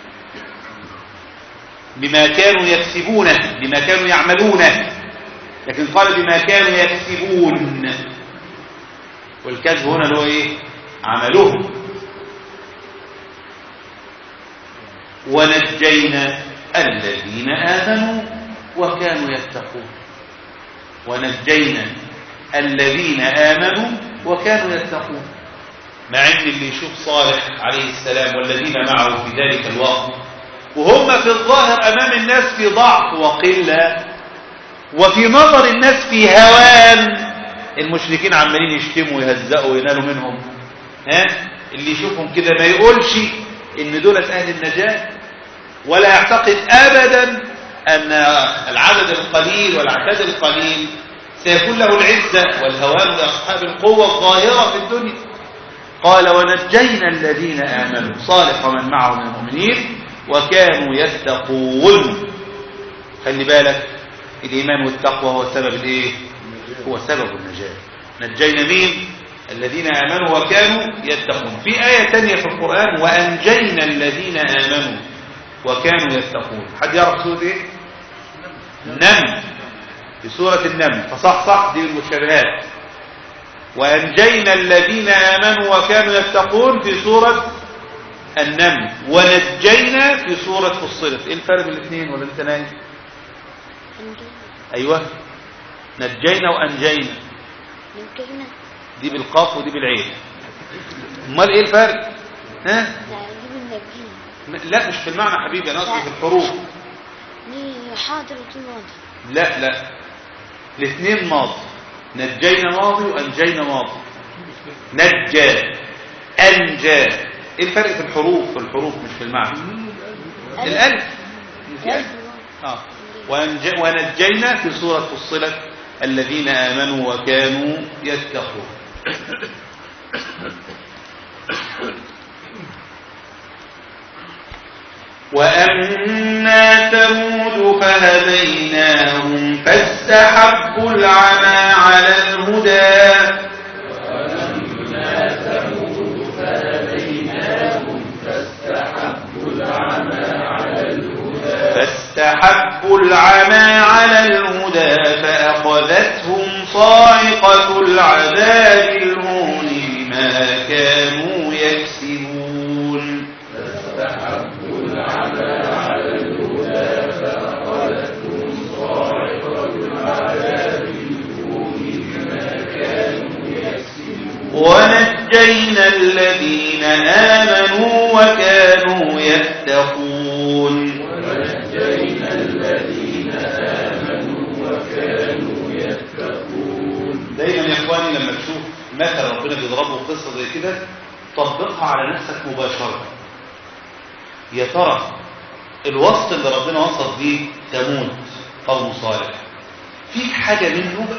بما كانوا يكسبونه بما كانوا يعملونه لكن قال بما كانوا يكسبون والكذب هنا اللي هو ايه عملهم ونجينا الذين آمنوا وكانوا يتقون ونجينا الذين آمنوا وكانوا يتقون مع ان اللي يشوف صالح عليه السلام والذين معه في ذلك الوقت وهم في الظاهر امام الناس في ضعف وقله وفي نظر الناس في هوان المشركين عمالين يشتموا ويهزقوا وينالوا منهم ها اللي يشوفهم كده ما يقولش ان دولت اهل النجاة ولا يعتقد ابدا ان العدد القليل والعدد القليل سيكون له العزة والهوان لاصحاب القوة الظاهرة في الدنيا قال ونجينا الذين امنوا صالح ومن معه من المؤمنين وكانوا يتقون خلي بالك الإيمان والتقوى هو سبب الإيه هو سبب النجاة نجينا مين الذين آمنوا وكانوا يتقون في آية تانية في القرآن وأنجينا الذين آمنوا وكانوا يتقون حد يعرف سورة إيه النمل في سورة النمل فصح صح دي المشابهات وأنجينا الذين آمنوا وكانوا يتقون في سورة النمل ونجينا في سورة فصلت ايه الفرق بين الاثنين ولا انت نايم ايوه نجينا وانجينا نجينا دي بالقاف ودي بالعين امال ايه الفرق ها لا دي بالنجينا م- لا مش في المعنى حبيبي انا قصدي في الحروف دي حاضر ودي ماضي لا لا الاثنين ماضي نجينا ماضي وانجينا ماضي نجى انجى ايه الفرق في الحروف في الحروف مش في المعنى الالف في ألف. آه. وأنج- ونجينا في سورة فصلت الذين آمنوا وكانوا يتقون وأما ثمود فهديناهم فاستحبوا العمى على الهدى فاستحبوا العمى على الهدى فأخذتهم صاعقة العذاب الهون بما كانوا يكسبون ونجينا الذين آمنوا وكانوا يتقون دايما يا اخواني لما تشوف مثل ربنا بيضربه قصه زي كده طبقها على نفسك مباشره يا ترى الوصف اللي ربنا وصف بيه ثمود قوم صالح فيك حاجه منه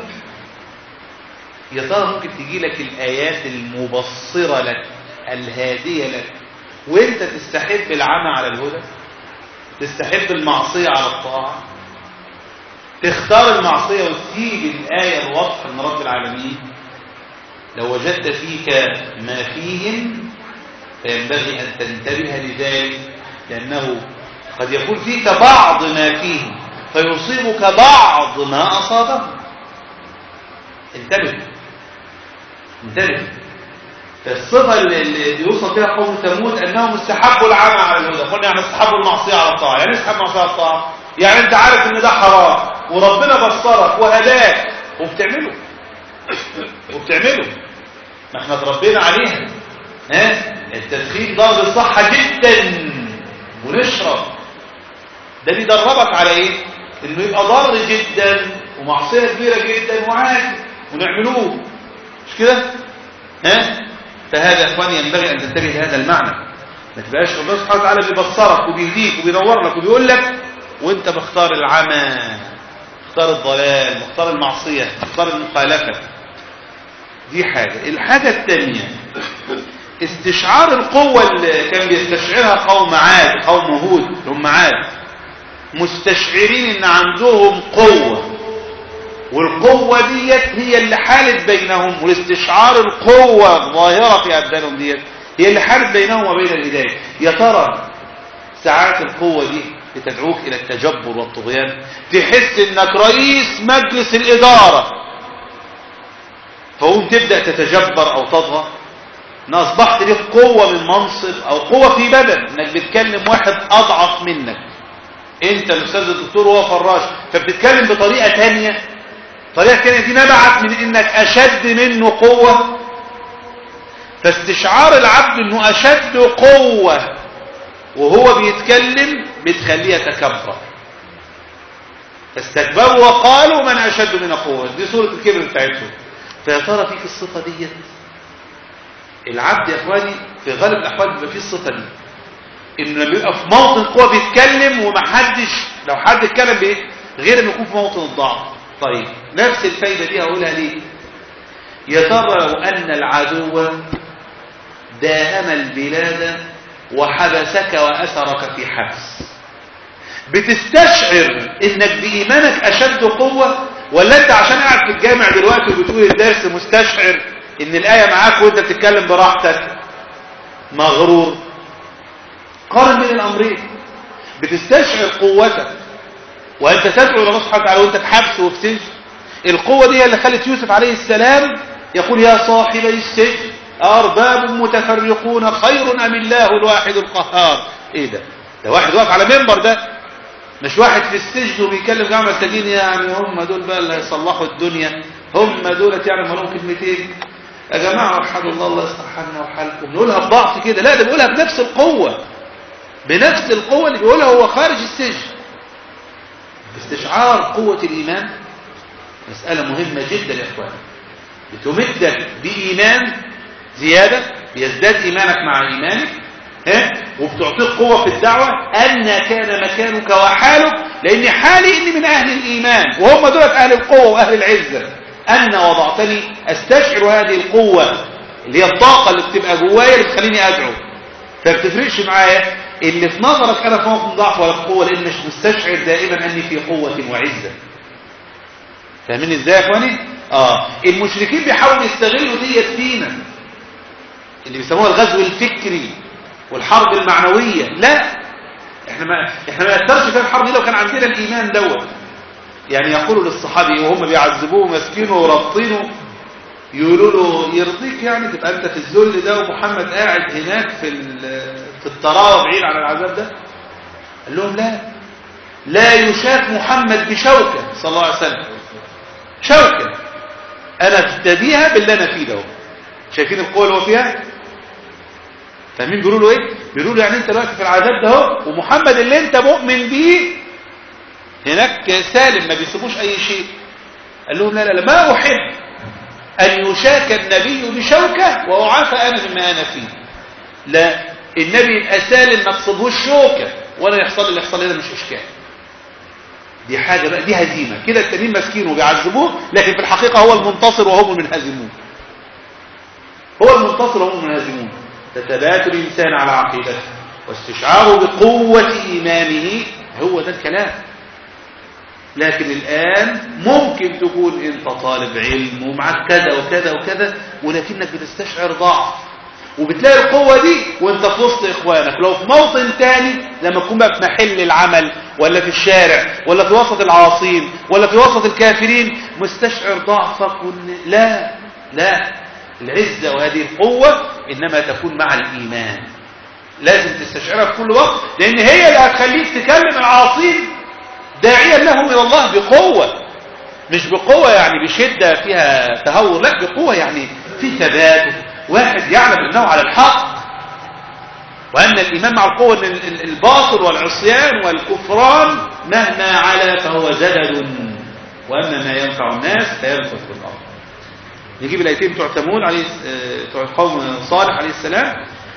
يا ترى ممكن تجي لك الايات المبصره لك الهاديه لك وانت تستحب العمى على الهدى تستحب المعصيه على الطاعه تختار المعصية وتسيب الآية الواضحة من رب العالمين لو وجدت فيك ما فيهم فينبغي أن تنتبه لذلك لأنه قد يكون فيك بعض ما فيهم فيصيبك بعض ما أصابهم انتبه انتبه فالصفة اللي اللي يوصف فيها قوم ثمود أنهم استحبوا العمى على الهدى قلنا يعني استحبوا المعصية على الطاعة يعني استحب المعصية على الطاعة يعني انت عارف ان ده حرام وربنا بصرك وهداك وبتعمله وبتعمله ما احنا اتربينا عليها ها التدخين ضرب صحة جدا ونشرب ده بيدربك على ايه انه يبقى ضار جدا ومعصية كبيرة جدا وعادي ونعملوه مش كده ها فهذا يا اخواني ينبغي ان تنتبه لهذا المعنى ما تبقاش ربنا سبحانه وتعالى بيبصرك وبيهديك وبينور لك وبيقول لك وانت مختار العمى مختار الضلال مختار المعصية مختار المخالفة دي حاجة الحاجة الثانية استشعار القوة اللي كان بيستشعرها قوم عاد قوم هود هم عاد مستشعرين ان عندهم قوة والقوة ديت هي اللي حالت بينهم والاستشعار القوة الظاهرة في أبدانهم ديت هي اللي حالت بينهم وبين الهداية يا ترى ساعات القوة دي بتدعوك إلى التجبر والطغيان تحس إنك رئيس مجلس الإدارة فقوم تبدأ تتجبر أو تطغى إن أصبحت لك قوة من منصب أو قوة في بدن إنك بتكلم واحد أضعف منك أنت الأستاذ الدكتور وهو فراش فبتتكلم بطريقة تانية الطريقة التانية دي نبعت من إنك أشد منه قوة فاستشعار العبد إنه أشد قوة وهو بيتكلم بتخليه يتكبر فاستكبروا وقالوا من أشد من قوة دي صورة الكبر بتاعتهم فيا ترى فيك الصفة ديت العبد يا اخواني في غالب الاحوال بيبقى فيه الصفة دي انه لما بيبقى في موطن قوة بيتكلم ومحدش لو حد اتكلم بايه غير ما يكون في موطن الضعف طيب نفس الفايدة دي هقولها ليه يا ترى لو ان العدو داهم البلاد وحبسك وأسرك في حبس بتستشعر انك بايمانك اشد قوة ولا انت عشان قاعد في الجامع دلوقتي وبتقول الدرس مستشعر ان الاية معاك وانت بتتكلم براحتك مغرور قارن بين الامرين بتستشعر قوتك وانت تدعو الى الله سبحانه وتعالى وانت في حبس وفي سجن القوة دي هي اللي خلت يوسف عليه السلام يقول يا صاحبي السجن أرباب متفرقون خير أم الله الواحد القهار إيه ده ده واحد واقف على منبر ده مش واحد في السجن وبيكلم جامعة السجين يعني هم دول بقى اللي هيصلحوا الدنيا هم دولت يعني مالهم كلمتين يا جماعة وحدوا الله الله يصلح حالنا وحالكم نقولها بضعف كده لا ده بيقولها بنفس القوة بنفس القوة اللي بيقولها هو خارج السجن استشعار قوة الإيمان مسألة مهمة جدا يا إخوان بتمدك بإيمان زيادة بيزداد إيمانك مع إيمانك ها وبتعطيك قوة في الدعوة أن كان مكانك وحالك لأن حالي إني من أهل الإيمان وهم دولت أهل القوة وأهل العزة أن وضعتني أستشعر هذه القوة اللي هي الطاقة اللي بتبقى جوايا اللي بتخليني أدعو فبتفرقش معايا اللي في نظرك أنا في موقف ضعف ولا قوة لأن مش مستشعر دائما أني في قوة وعزة فاهمين ازاي يا اخواني اه المشركين بيحاولوا يستغلوا ديت فينا اللي بيسموها الغزو الفكري والحرب المعنوية لا احنا ما احنا ما نقدرش في الحرب دي لو كان عندنا الايمان دوت يعني يقولوا للصحابي وهم بيعذبوه ماسكينه ورابطينه يقولوا له يرضيك يعني تبقى انت في الذل ده ومحمد قاعد هناك في في الطراوه بعيد عن العذاب ده قال لهم لا لا يشاف محمد بشوكه صلى الله عليه وسلم شوكة انا افتديها باللي انا فيه ده شايفين القوة اللي هو فيها فاهمين بيقولوا له ايه بيقولوا له يعني انت دلوقتي في العذاب ده اهو ومحمد اللي انت مؤمن بيه هناك سالم ما بيسيبوش اي شيء قال لهم لا لا لا ما احب ان يشاك النبي بشوكة واعافى انا مما انا فيه لا النبي يبقى سالم ما تصيبهوش شوكة ولا يحصل اللي يحصل لنا مش اشكال دي حاجة بقى دي هزيمة كده التانيين ماسكين وبيعذبوه لكن في الحقيقة هو المنتصر وهم المنهزمون هو المنتصر وهم المنهزمون تثبات الإنسان على عقيدته واستشعاره بقوة إيمانه هو ده الكلام لكن الآن ممكن تكون انت طالب علم ومعك كذا وكذا وكذا ولكنك بتستشعر ضعف وبتلاقي القوة دي وانت في وسط اخوانك لو في موطن تاني لما تكون بقى في محل العمل ولا في الشارع ولا في وسط العاصين ولا في وسط الكافرين مستشعر ضعفك ون... لا لا العزة وهذه القوة انما تكون مع الايمان لازم تستشعرها في كل وقت لان هي اللي هتخليك تكلم العاصين داعيا لهم الى الله بقوة مش بقوة يعني بشدة فيها تهور لا بقوة يعني في ثبات واحد يعلم انه على الحق وان الايمان مع القوة ان الباطل والعصيان والكفران مهما علا فهو زبد واما ما ينفع الناس فينفع في الارض نجيب الايتين بتوع ثمود عليه بتوع قوم صالح عليه السلام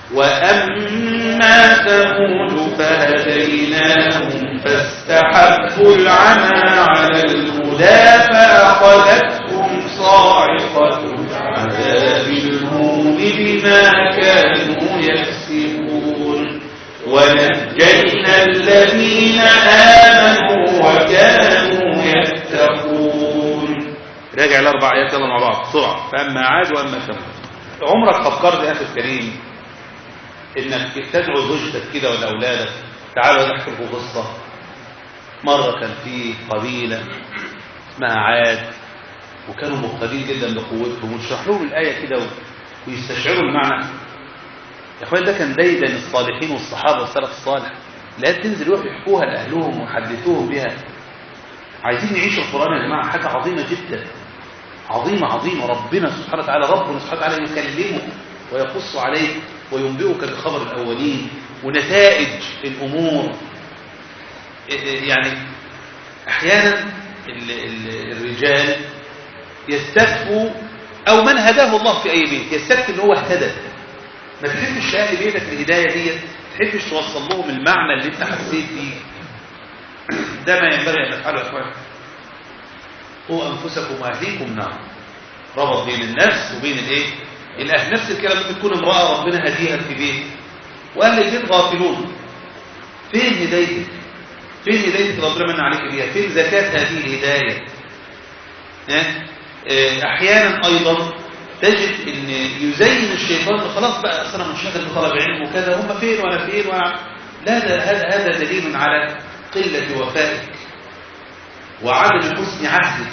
واما ثمود فهديناهم فاستحبوا العمى على الهدى فاخذتهم صاعقه عذاب الهون بما كانوا يكسبون ونجينا الذين آمنوا وكانوا يتقون راجع الأربع آيات يلا مع بعض بسرعة فأما عاد وأما ثمود عمرك فكرت يا أخي الكريم إنك تدعو زوجتك كده ولا أولادك تعالوا نحكي لكم قصة مرة كان في قبيلة اسمها عاد وكانوا مقتدين جدا بقوتهم ونشرح لهم الآية كده ويستشعروا المعنى يا اخوان ده كان دايدا الصالحين والصحابة والسلف الصالح لا تنزل يروحوا يحكوها لأهلهم ويحدثوهم بها عايزين يعيشوا القرآن يا جماعة حاجة عظيمة جدا عظيمة عظيمة ربنا سبحانه وتعالى ربنا سبحانه وتعالى يكلمك ويقص عليك وينبئك بخبر الأولين ونتائج الأمور يعني أحيانا الرجال يستكفوا أو من هداه الله في أي بيت يستكفي ان هو اهتدى ما تحبش أهل بيتك الهداية ديت ما تحبش توصل لهم المعنى اللي انت حسيت بيه ده ما ينبغي أن تفعله يا أخوان قوا أنفسكم وأهليكم نار ربط بين النفس وبين الايه الأهل نفس الكلام ممكن تكون امرأة ربنا هديها في بيت وأهل البيت غافلون فين هدايتك فين هداية اللي ربنا من عليك بيها فين زكاة هذه الهداية ها؟ آه، احيانا ايضا تجد ان يزين الشيطان إنه خلاص بقى اصل انا منشغل بطلب علم وكذا هم فين وانا فين وانا لا ده هذا هذا دليل على قله وفائك وعدم حسن عهدك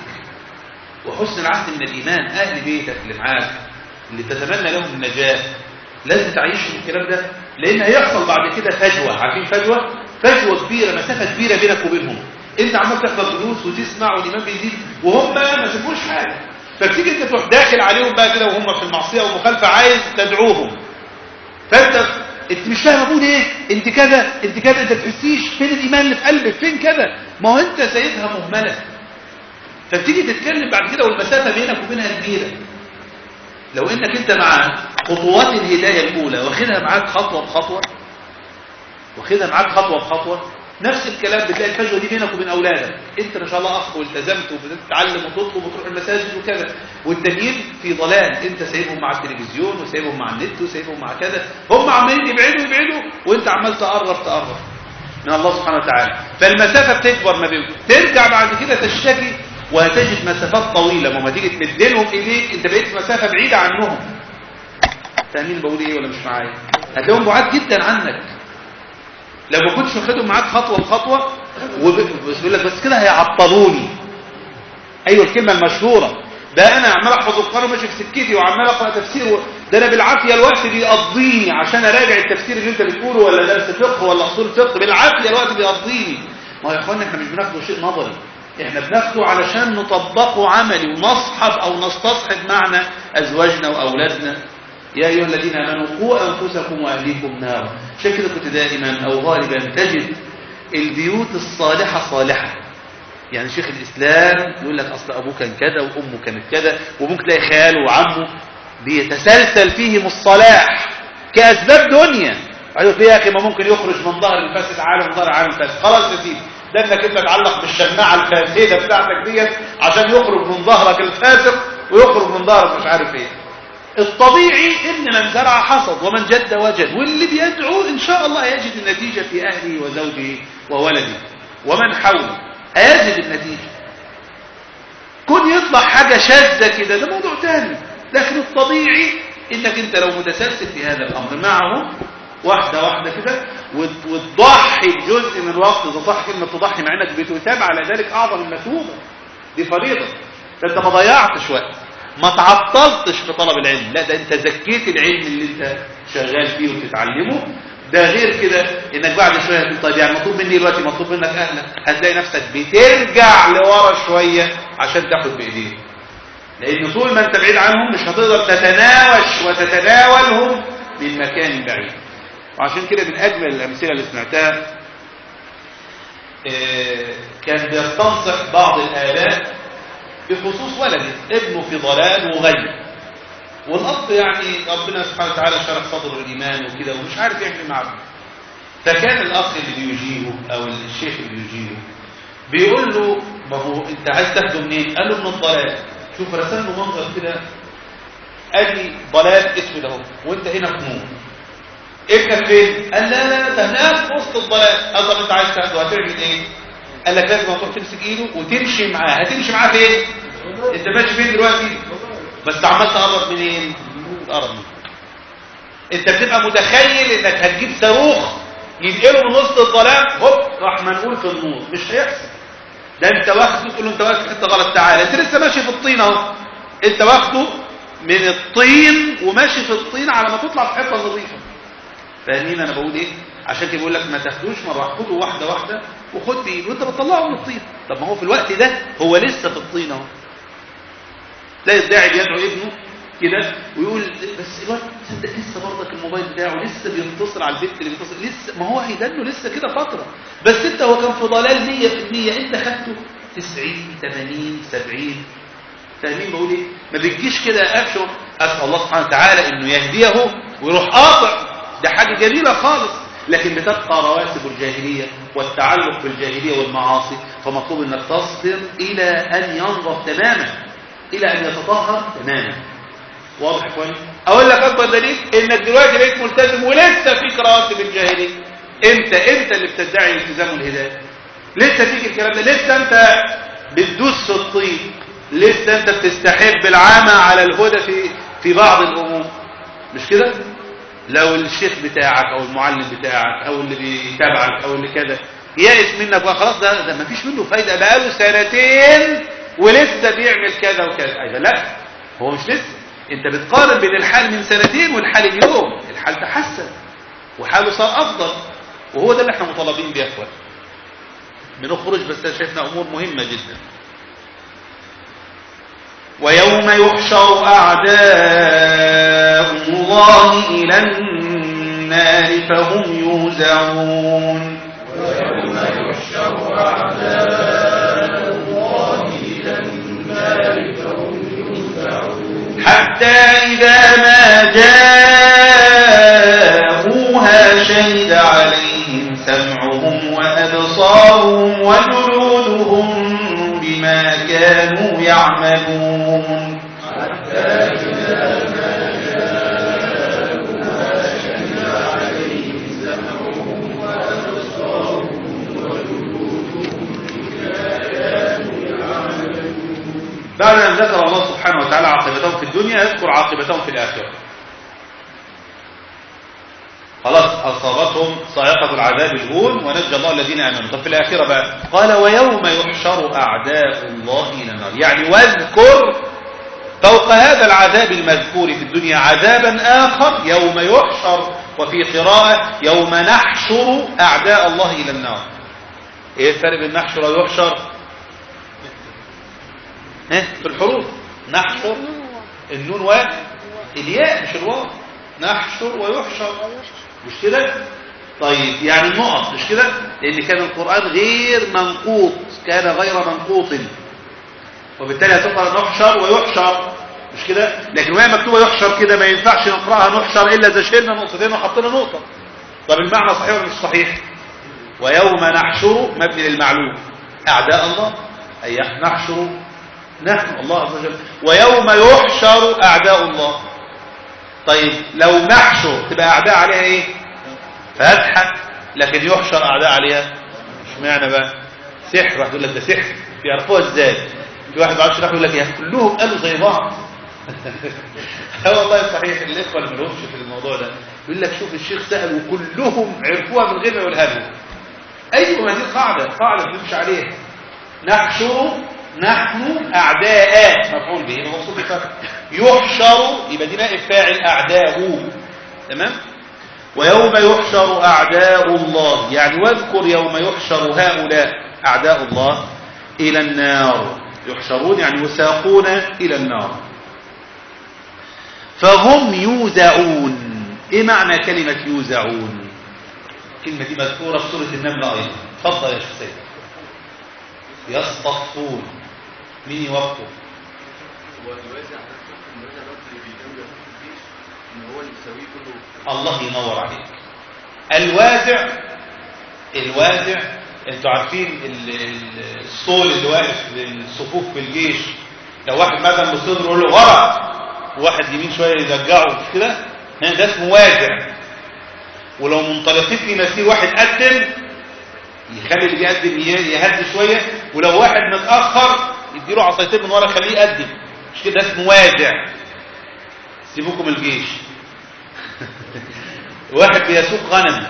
وحسن العهد من الايمان اهل بيتك اللي معاك اللي تتمنى لهم النجاه لازم تعيشهم الكلام ده لان هيحصل بعد كده فجوه عارفين فجوه فجوه كبيره مسافه كبيره بينك وبينهم انت عمال تحضر دروس وتسمع والايمان بيزيد وهم ما شافوش حاجه فبتيجي انت تروح داخل عليهم بقى كده وهم في المعصيه والمخالفه عايز تدعوهم فانت انت مش فاهم ابوه ليه انت كذا انت كذا انت تحسيش فين الايمان اللي في قلبك فين كذا ما هو انت سايبها مهمله فبتيجي تتكلم بعد كده والمسافه بينك وبينها كبيره لو انك انت مع خطوات الهدايه الاولى واخدها معاك خطوه بخطوه واخدها معاك خطوه بخطوه نفس الكلام بتلاقي الفجوه دي بينك وبين اولادك انت ما شاء الله اخ والتزمت وبتتعلم وتطلب وتروح المساجد وكذا والتانيين في ضلال انت سايبهم مع التلفزيون وسايبهم مع النت وسايبهم مع كذا هم عمالين يبعدوا يبعدوا وانت عمال تقرب تقرب من الله سبحانه وتعالى فالمسافه بتكبر ما بينهم ترجع بعد كده تشتكي وهتجد مسافات طويله وما تيجي تمد لهم ايديك انت بقيت في مسافه بعيده عنهم فاهمين بقول ايه ولا مش معايا هتلاقيهم بعاد جدا عنك لو ما كنتش واخدهم معاك خطوه بخطوه وب- بس يقول لك بس كده هيعطلوني ايوه الكلمه المشهوره ده انا عمال احفظ القران وماشي في سكتي وعمال اقرا تفسير و- ده انا بالعافيه الوقت بيقضيني عشان اراجع التفسير اللي انت بتقوله ولا درس فقه ولا اصول فقه بالعافيه الوقت بيقضيني ما هو يا اخوانا احنا مش بناخده شيء نظري احنا بناخده علشان نطبقه عملي ونصحب او نستصحب معنى ازواجنا واولادنا يا أيها الذين آمنوا قوا أنفسكم وأهليكم نارا عشان كده كنت دائما أو غالبا تجد البيوت الصالحة صالحة يعني شيخ الإسلام يقول لك أصل أبوه كان كذا وأمه كانت كذا وممكن تلاقي خاله وعمه بيتسلسل فيهم الصلاح كأسباب دنيا أيوة ليه يا أخي ما ممكن يخرج من ظهر الفاسد عالم من ظهر عالم فاسد خلاص يا سيدي ده انك انت تعلق بالشماعة الفاسدة بتاعتك ديت عشان يخرج من ظهرك الفاسق ويخرج من ظهرك مش عارف ايه الطبيعي ان من زرع حصد ومن جد وجد واللي بيدعو ان شاء الله يجد النتيجة في اهله وزوجه وولده ومن حوله هيجد النتيجة كون يطلع حاجة شاذة كده ده موضوع تاني لكن الطبيعي انك انت لو متسلسل في هذا الامر معه واحدة واحدة كده وت- وتضحي بجزء من الوقت اذا صح كلمة تضحي مع انك بتثاب على ذلك اعظم المثوبة دي فريضة ده انت ما ضيعتش وقت ما تعطلتش في طلب العلم لا ده انت زكيت العلم اللي انت شغال فيه وتتعلمه ده غير كده انك بعد شويه هتقول طيب يعني مطلوب مني دلوقتي مطلوب منك اهلك هتلاقي نفسك بترجع لورا شويه عشان تاخد بايديهم لان طول ما انت بعيد عنهم مش هتقدر تتناوش وتتناولهم من مكان بعيد وعشان كده من اجمل الامثله اللي سمعتها آه، كان بيستنصح بعض الاباء بخصوص ولده ابنه في ضلال وغي والاب يعني ربنا سبحانه وتعالى شرح صدره الايمان وكده ومش عارف يعمل مع ابنه فكان الاخ اللي بيجيبه او الشيخ اللي بيجيبه بيقول له ما هو انت عايز تاخده منين قال له من الضلال شوف رسم له منظر كده ادي ضلال اسود اهو وانت هنا في نور ابنك فين قال لا لا ده هناك في وسط الضلال قال طب انت عايز تاخده هتعمل ايه قال لك لازم تروح تمسك ايده وتمشي معاه هتمشي معاه فين انت ماشي فين دلوقتي بس عمال تقرب منين تقرب منين انت بتبقى متخيل انك هتجيب صاروخ ينقله من وسط الظلام هوب راح منقول في النور مش هيحصل ده انت واخده تقول له انت واقف في حته غلط تعالى انت لسه ماشي في الطين اهو انت واخده من الطين وماشي في الطين على ما تطلع في حته نظيفه فاهمين انا بقول ايه عشان كده بيقول لك ما تاخدوش مره واحده خده واحده واحده وخد بايده وانت بتطلعه من الطين طب ما هو في الوقت ده هو لسه في الطين اهو تلاقي الداعي بيدعو ابنه كده ويقول بس الواد تصدق لسه برضك الموبايل بتاعه لسه بيتصل على البيت اللي بيتصل لسه ما هو هيدله لسه كده فتره بس انت هو كان في ضلال 100% انت خدته 90 80 70 فاهمين بقول ايه ما بتجيش كده ابشر اسال الله سبحانه وتعالى انه يهديه ويروح قاطع ده حاجه جميله خالص لكن بتبقى رواسب الجاهليه والتعلق بالجاهليه والمعاصي فمطلوب انك تصبر الى ان ينضف تماما الى ان يتطهر تماما واضح يا اخواني اقول لك اكبر دليل انك دلوقتي بقيت ملتزم ولسه فيك رواسب الجاهليه انت انت اللي بتدعي الالتزام والهدايه لسه فيك الكلام ده لسه انت بتدوس في الطين لسه انت بتستحب العامة على الهدى في في بعض الامور مش كده لو الشيخ بتاعك او المعلم بتاعك او اللي بيتابعك او اللي كذا يائس منك وخلاص ده ده مفيش منه فايده بقاله سنتين ولسه بيعمل كذا وكذا ايوه لا هو مش لسه انت بتقارن بين الحال من سنتين والحال اليوم الحال تحسن وحاله صار افضل وهو ده اللي احنا مطالبين بيه يا اخوان بنخرج بس شايفنا امور مهمه جدا ويوم يحشر أعداء الله إلى النار فهم يوزعون ويوم يحشر أعداء الله إلى النار فهم يوزعون حتى إذا ما جاءوها شهد عليهم سمعهم وأبصارهم وجلودهم بما كانوا يعملون حتى إذا ما جاءوها شهد عليهم سمعهم وأبصارهم وجلودهم بما كانوا يعملون بعد أن ذكر الله سبحانه وتعالى عاقبتهم في الدنيا يذكر عاقبتهم في الآخرة خلاص أصابتهم صاعقة العذاب الهون ونجى الله الذين آمنوا طب في الآخرة بقى قال ويوم يحشر أعداء الله إلى النار يعني واذكر فوق هذا العذاب المذكور في الدنيا عذابا آخر يوم يحشر وفي قراءة يوم نحشر أعداء الله إلى النار إيه الفرق بين نحشر ويحشر ها في الحروف نحشر النون واحد الياء مش الواو نحشر ويحشر مش كده طيب يعني النقط مش كده لان كان القرآن غير منقوط كان غير منقوط وبالتالي هتقرأ نحشر ويحشر مش كده لكن وهي مكتوبة يحشر كده ما ينفعش نقرأها نحشر إلا إذا شلنا نقطتين وحطينا نقطة طب المعنى صحيح ولا مش صحيح ويوم نحشر مبني للمعلوم أعداء الله أي نحشر نحن الله عز وجل ويوم يحشر أعداء الله طيب لو نحشر تبقى أعداء عليها إيه فتحة لكن يحشر أعداء عليها مش معنى بقى سحر واحد يقول لك ده سحر بيعرفوها ازاي في واحد ما عرفش يقول لك يا كلهم قالوا زي بعض اه والله صحيح الاخوه اللي مالهمش في الموضوع ده يقول لك شوف الشيخ سأل وكلهم عرفوها من غير ما يقولها لهم ايوه ما دي قاعده قاعده بنمشي عليها نحشر نحن اعداء مفعول به يبقى مقصود بالفتح يحشر يبقى دي نائب فاعل اعداء تمام ويوم يحشر أعداء الله يعني واذكر يوم يحشر هؤلاء أعداء الله إلى النار يحشرون يعني يساقون إلى النار فهم يوزعون إيه معنى كلمة يوزعون كلمة دي مذكورة في سورة النمل أيضا تفضل يا شيخ سيد يصطفون مين يوقف والوازع نفسه الوازع برضه اللي بيجاوب في الجيش ان هو اللي بيساويه كله الله ينور عليك الوازع الوازع انتوا عارفين ال- ال- الصول اللي واقف للصفوف في الجيش لو واحد مثلا بصدره يقول له غرق وواحد يمين شويه يرجعه مش كده ها، ده اسمه وازع ولو منطلقين في مسير واحد قدم يخلي اللي بيقدم ي- يهدي شويه ولو واحد متاخر يديله عصايتين من ورا يخليه يقدم مش كده ده اسمه وازع سيبوكم الجيش واحد بيسوق غنم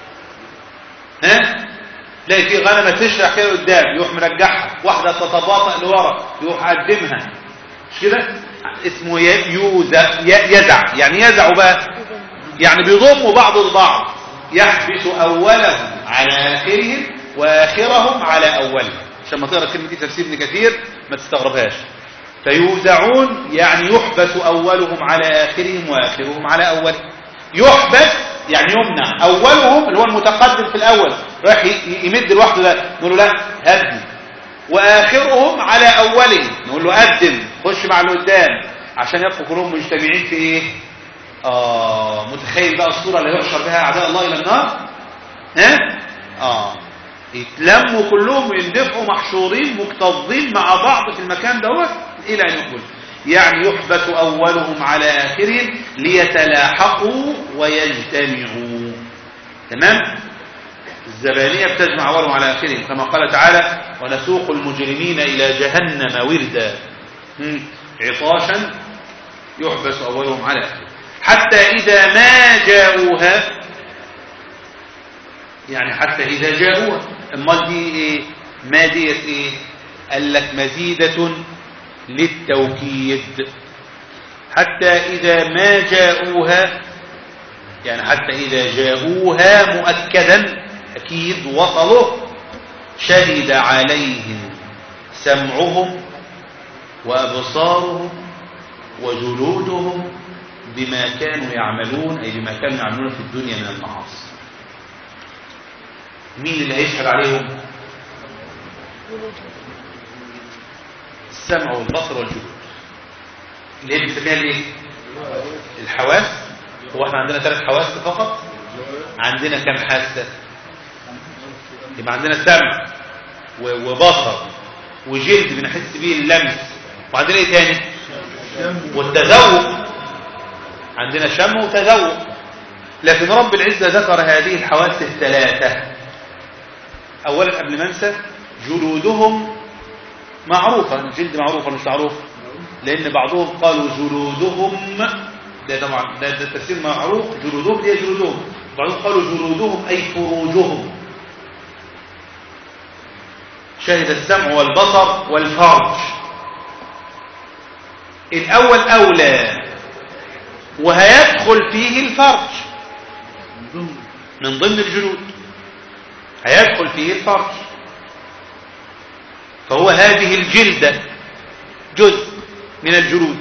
ها تلاقي في غنمه تشرح كده قدام يروح مرجعها واحده تتباطأ لورا يروح قدمها مش كده اسمه ي- يوزع ي- يزع يعني يزع بقى يعني بيضموا بعض البعض يحبس اولهم على اخرهم واخرهم على اولهم عشان ما تقرا الكلمه دي تفسير ابن كثير ما تستغربهاش فيوزعون يعني يحبس اولهم على اخرهم واخرهم على اولهم يحبس يعني يمنع اولهم اللي هو المتقدم في الاول رايح ي- يمد لوحده ده نقول له لا هدي واخرهم على اولهم نقول له قدم خش مع اللي قدام عشان يبقوا كلهم مجتمعين في ايه اه متخيل بقى الصوره اللي يحشر بها اعداء الله الى النار ها اه يتلموا كلهم ويندفعوا محشورين مكتظين مع بعض في المكان دوت الى ان يقبل يعني يحبس اولهم على اخرهم ليتلاحقوا ويجتمعوا تمام الزبانية بتجمع أولهم على آخرهم كما قال تعالى ونسوق المجرمين إلى جهنم وردا مم. عطاشا يحبس أولهم على آخرهم حتى إذا ما جاءوها يعني حتى إذا جاءوها أمال دي إيه ما ديت إيه قال لك مزيدة للتوكيد حتى إذا ما جاءوها يعني حتى إذا جاءوها مؤكدا أكيد وصلوا شهد عليهم سمعهم وأبصارهم وجلودهم بما كانوا يعملون أي بما كانوا يعملون في الدنيا من المعاصي مين اللي هيشهد عليهم السمع والبصر والجلود اللي هي بنسميها الايه الحواس هو احنا عندنا ثلاث حواس فقط عندنا كم حاسه يبقى عندنا سمع و- وبصر وجلد بنحس بيه اللمس وعندنا ايه تاني والتذوق عندنا شم وتذوق لكن رب العزة ذكر هذه الحواس الثلاثة أولا قبل ما انسى جلودهم معروفة الجلد معروفة مش معروف لأن بعضهم قالوا جلودهم ده طبعا ده, ده تفسير معروف جلودهم هي جلودهم بعضهم قالوا جلودهم أي فروجهم شهد السمع والبصر والفرج الأول أولى وهيدخل فيه الفرج من ضمن الجلود هيدخل فيه الفرج فهو هذه الجلدة جزء من الجلود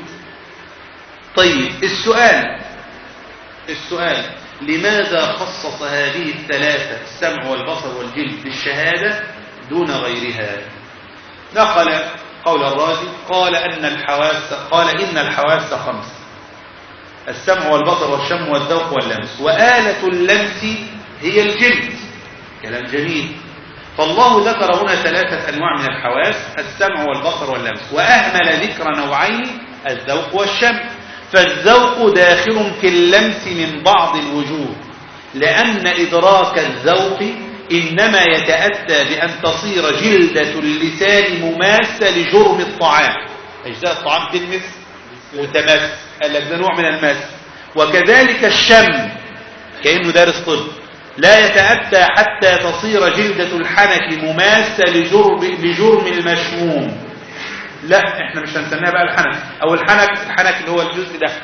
طيب السؤال السؤال لماذا خصص هذه الثلاثة السمع والبصر والجلد بالشهادة دون غيرها نقل قول الرازي قال أن الحواس قال إن الحواس خمس السمع والبصر والشم والذوق واللمس وآلة اللمس هي الجلد كلام جميل فالله ذكر هنا ثلاثة أنواع من الحواس السمع والبصر واللمس وأهمل ذكر نوعين الذوق والشم فالذوق داخل في اللمس من بعض الوجوه لأن إدراك الذوق إنما يتأتى بأن تصير جلدة اللسان مماسة لجرم الطعام أجزاء الطعام تلمس وتمس قال لك ده نوع من المس وكذلك الشم كأنه دارس طب لا يتأتى حتى تصير جلدة الحنك مماسة لجرم, لجرم المشموم لا احنا مش هنسميها بقى الحنك او الحنك الحنك اللي هو الجزء ده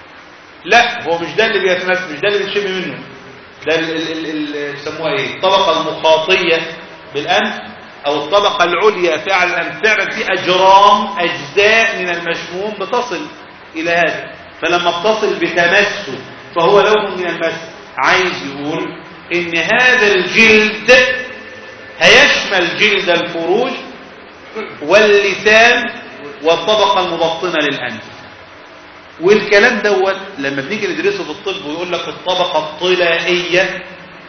لا هو مش ده اللي بيتمس مش ده اللي بنشم منه ده ال- ال- ال- ال- يسموها ايه الطبقة المخاطية بالأنف او الطبقة العليا فعلا فعلا في اجرام اجزاء من المشموم بتصل الى هذا فلما بتصل بتمسه فهو لون من المس عايز يقول ان هذا الجلد هيشمل جلد الفروج واللسان والطبقة المبطنة للأنف والكلام دوت لما بنيجي ندرسه في الطب ويقول لك الطبقة الطلائية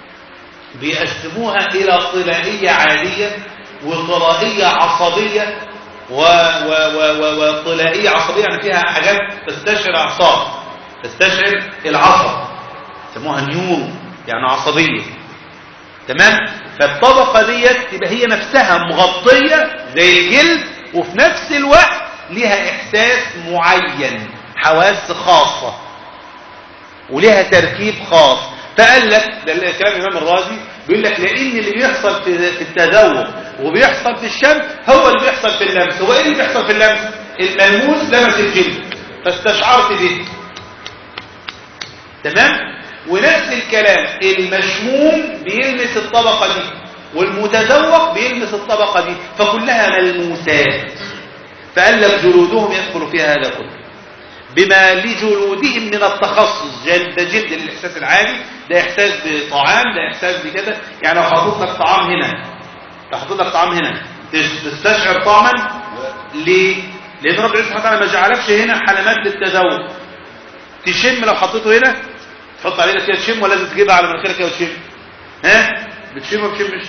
بيقسموها إلى طلائية عادية وطلائية عصبية و و و و وطلائية عصبية يعني فيها حاجات تستشعر أعصاب تستشعر العصب يسموها نيورو يعني عصبية تمام فالطبقة ديت تبقى هي نفسها مغطية زي الجلد وفي نفس الوقت لها إحساس معين حواس خاصة ولها تركيب خاص فقال لك ده كلام الإمام الرازي بيقول لك لأن اللي بيحصل في في التذوق وبيحصل في الشم هو اللي بيحصل في اللمس هو ايه اللي بيحصل في اللمس الملموس لمس الجلد فاستشعرت به تمام ونفس الكلام المشموم بيلمس الطبقة دي والمتذوق بيلمس الطبقة دي فكلها ملموسات فقال لك جلودهم يدخل فيها هذا كله بما لجلودهم من التخصص جلد ده جلد للإحساس العادي ده إحساس بطعام ده إحساس بكده يعني لو حطيت لك طعام هنا لو حطيت لك طعام هنا تستشعر طعما ليه؟ لأن رب العزة سبحانه وتعالى ما جعلكش هنا حلمات للتذوق تشم لو حطيته هنا تحط علينا كده تشم ولا لازم تجيبها على مناخيرك كده وتشم ها بتشم ولا بتشمش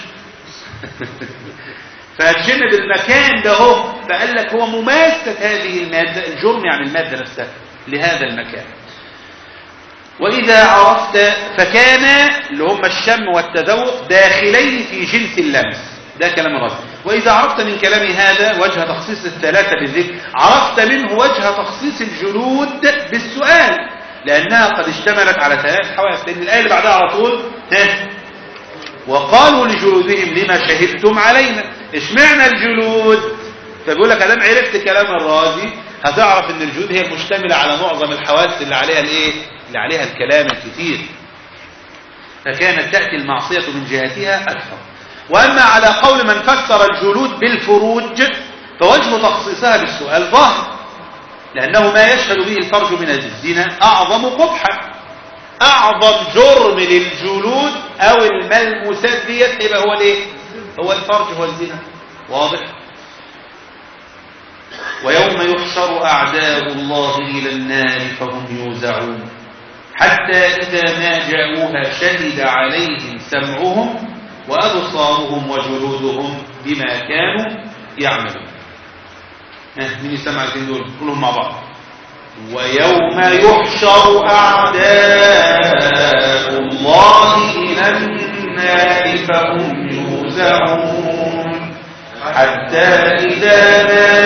فهتشم بالمكان ده هو فقال لك هو مماسة هذه المادة الجرم يعني المادة نفسها لهذا المكان وإذا عرفت فكان اللي هم الشم والتذوق داخلين في جنس اللمس ده كلام الرجل وإذا عرفت من كلام هذا وجه تخصيص الثلاثة بالذكر عرفت منه وجه تخصيص الجلود بالسؤال لأنها قد اشتملت على ثلاث حواس لأن الآية اللي بعدها على طول ها وقالوا لجلودهم لما شهدتم علينا اشمعنا الجلود فبيقول لك ادام عرفت كلام الرازي هتعرف ان الجلود هي مشتملة على معظم الحواس اللي عليها الايه اللي عليها الكلام الكثير فكانت تأتي المعصية من جهتها أكثر وأما على قول من فسر الجلود بالفروج فوجه تخصيصها بالسؤال ظاهر لأنه ما يشهد به الفرج من الزنا أعظم قبحا أعظم جرم للجلود أو الملموسات ديت يبقى هو الايه هو الفرج هو الزنا واضح ويوم يحشر أعداء الله إلى النار فهم يوزعون حتى إذا ما جاءوها شهد عليهم سمعهم وأبصارهم وجلودهم بما كانوا يعملون ها مين يسمع الاثنين دول كلهم مع بعض ويوم يحشر أعداء الله إلى النار فهم يوزعون حتى إذا ما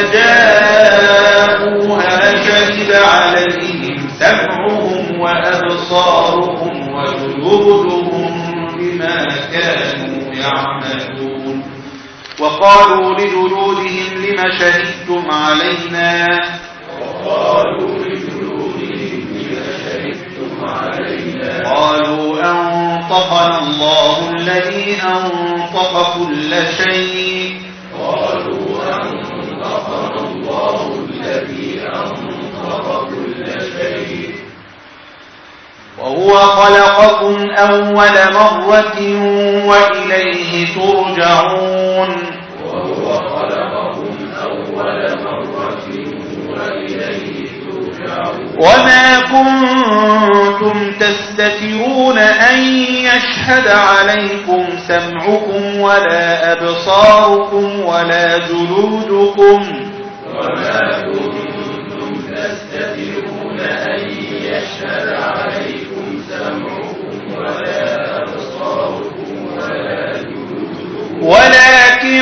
جاءوها شهد عليهم سمعهم وأبصارهم وجلودهم بما كانوا يعملون وقالوا لجلودهم لم شهدتم علينا وقالوا لجلودهم لم شهدتم علينا قالوا أنطقنا الله الذي أنطق كل شيء قالوا أنطقنا الله الذي أنطق كل شيء وهو خلقكم أول مرة وإليه ترجعون وهو خلقكم أول مرة وإليه ترجعون وما كنتم تستترون أن يشهد عليكم سمعكم ولا أبصاركم ولا جلودكم وما كنتم تستترون أن يشهد عليكم سمعكم ولا أبصاركم ولا جلودكم ولكن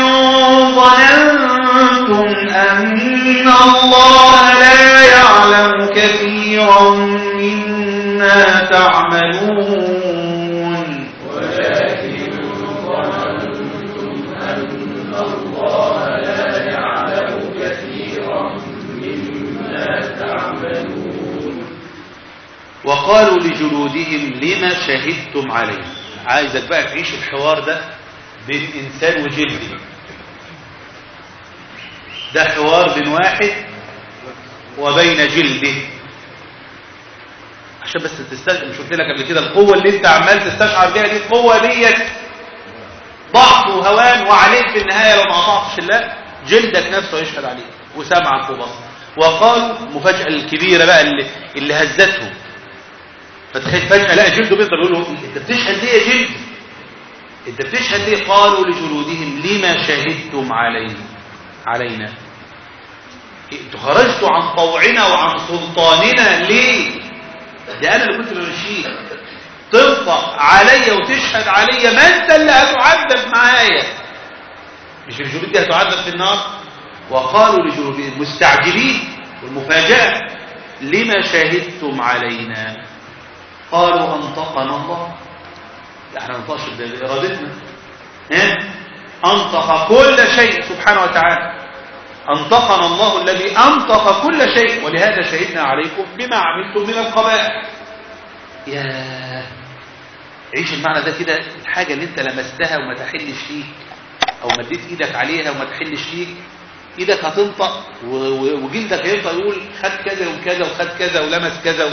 ظننتم أن الله لا يعلم كثيرا مما تعملون ولكن ظننتم أن الله لا يعلم كثيرا مما تعملون وقالوا لجلودهم لما شهدتم عليه عايزك بقى تعيش الحوار ده بين إنسان وجلده ده حوار بين واحد وبين جلده عشان بس تستشعر مش قلت لك قبل كده القوة اللي انت عمال تستشعر بيها دي القوة ديت ضعف وهوان وعليك في النهاية لو ما قطعتش الله جلدك نفسه يشهد عليك وسمعك وبصرك وقالوا المفاجأة الكبيرة بقى اللي, اللي هزتهم فتخيل فجأة لا جلده بيقدر يقول له انت بتشهد ليه يا جلد انت بتشهد ليه قالوا لجلودهم لما شهدتم علينا علينا انتوا خرجتوا عن طوعنا وعن سلطاننا ليه ده انا اللي كنت بمشيك تنطق عليا وتشهد عليا ما انت اللي هتعذب معايا مش الجلود دي هتعذب في النار وقالوا لجلودهم مستعجلين والمفاجأة لما شهدتم علينا قالوا أنطقنا الله احنا ننطقش بإرادتنا ها؟ أنطق كل شيء سبحانه وتعالى أنطقنا الله الذي أنطق كل شيء ولهذا شهدنا عليكم بما عملتم من القبائح يا عيش المعنى ده كده الحاجة اللي انت لمستها وما تحلش فيك او مديت ايدك عليها وما تحلش فيك ايدك هتنطق و- و- وجلدك هينطق يقول خد كذا وكذا وخد كذا ولمس كذا و...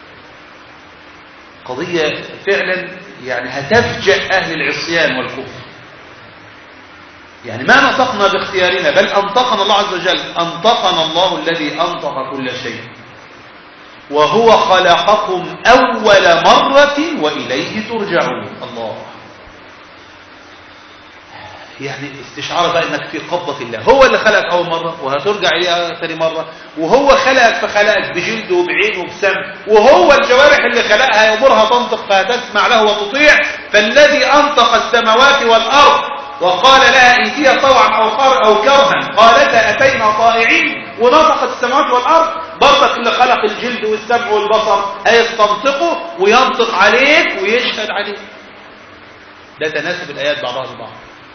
قضية فعلا يعني هتفجأ أهل العصيان والكفر يعني ما نطقنا باختيارنا بل أنطقنا الله عز وجل أنطقنا الله الذي أنطق كل شيء وهو خلقكم أول مرة وإليه ترجعون الله يعني استشعار بقى انك في قبضة الله هو اللي خلقك اول مرة وهترجع اليها ثاني مرة وهو خلقك فخلقك بجلده وبعينه وبسمع وهو الجوارح اللي خلقها يأمرها تنطق فهتسمع له وتطيع فالذي انطق السماوات والارض وقال لها ائتيا طوعا او خر او كرها قالتا اتينا طائعين ونطقت السماوات والارض برضك اللي خلق الجلد والسمع والبصر هيستنطقه وينطق عليك ويشهد عليك ده تناسب الايات بعضها ببعض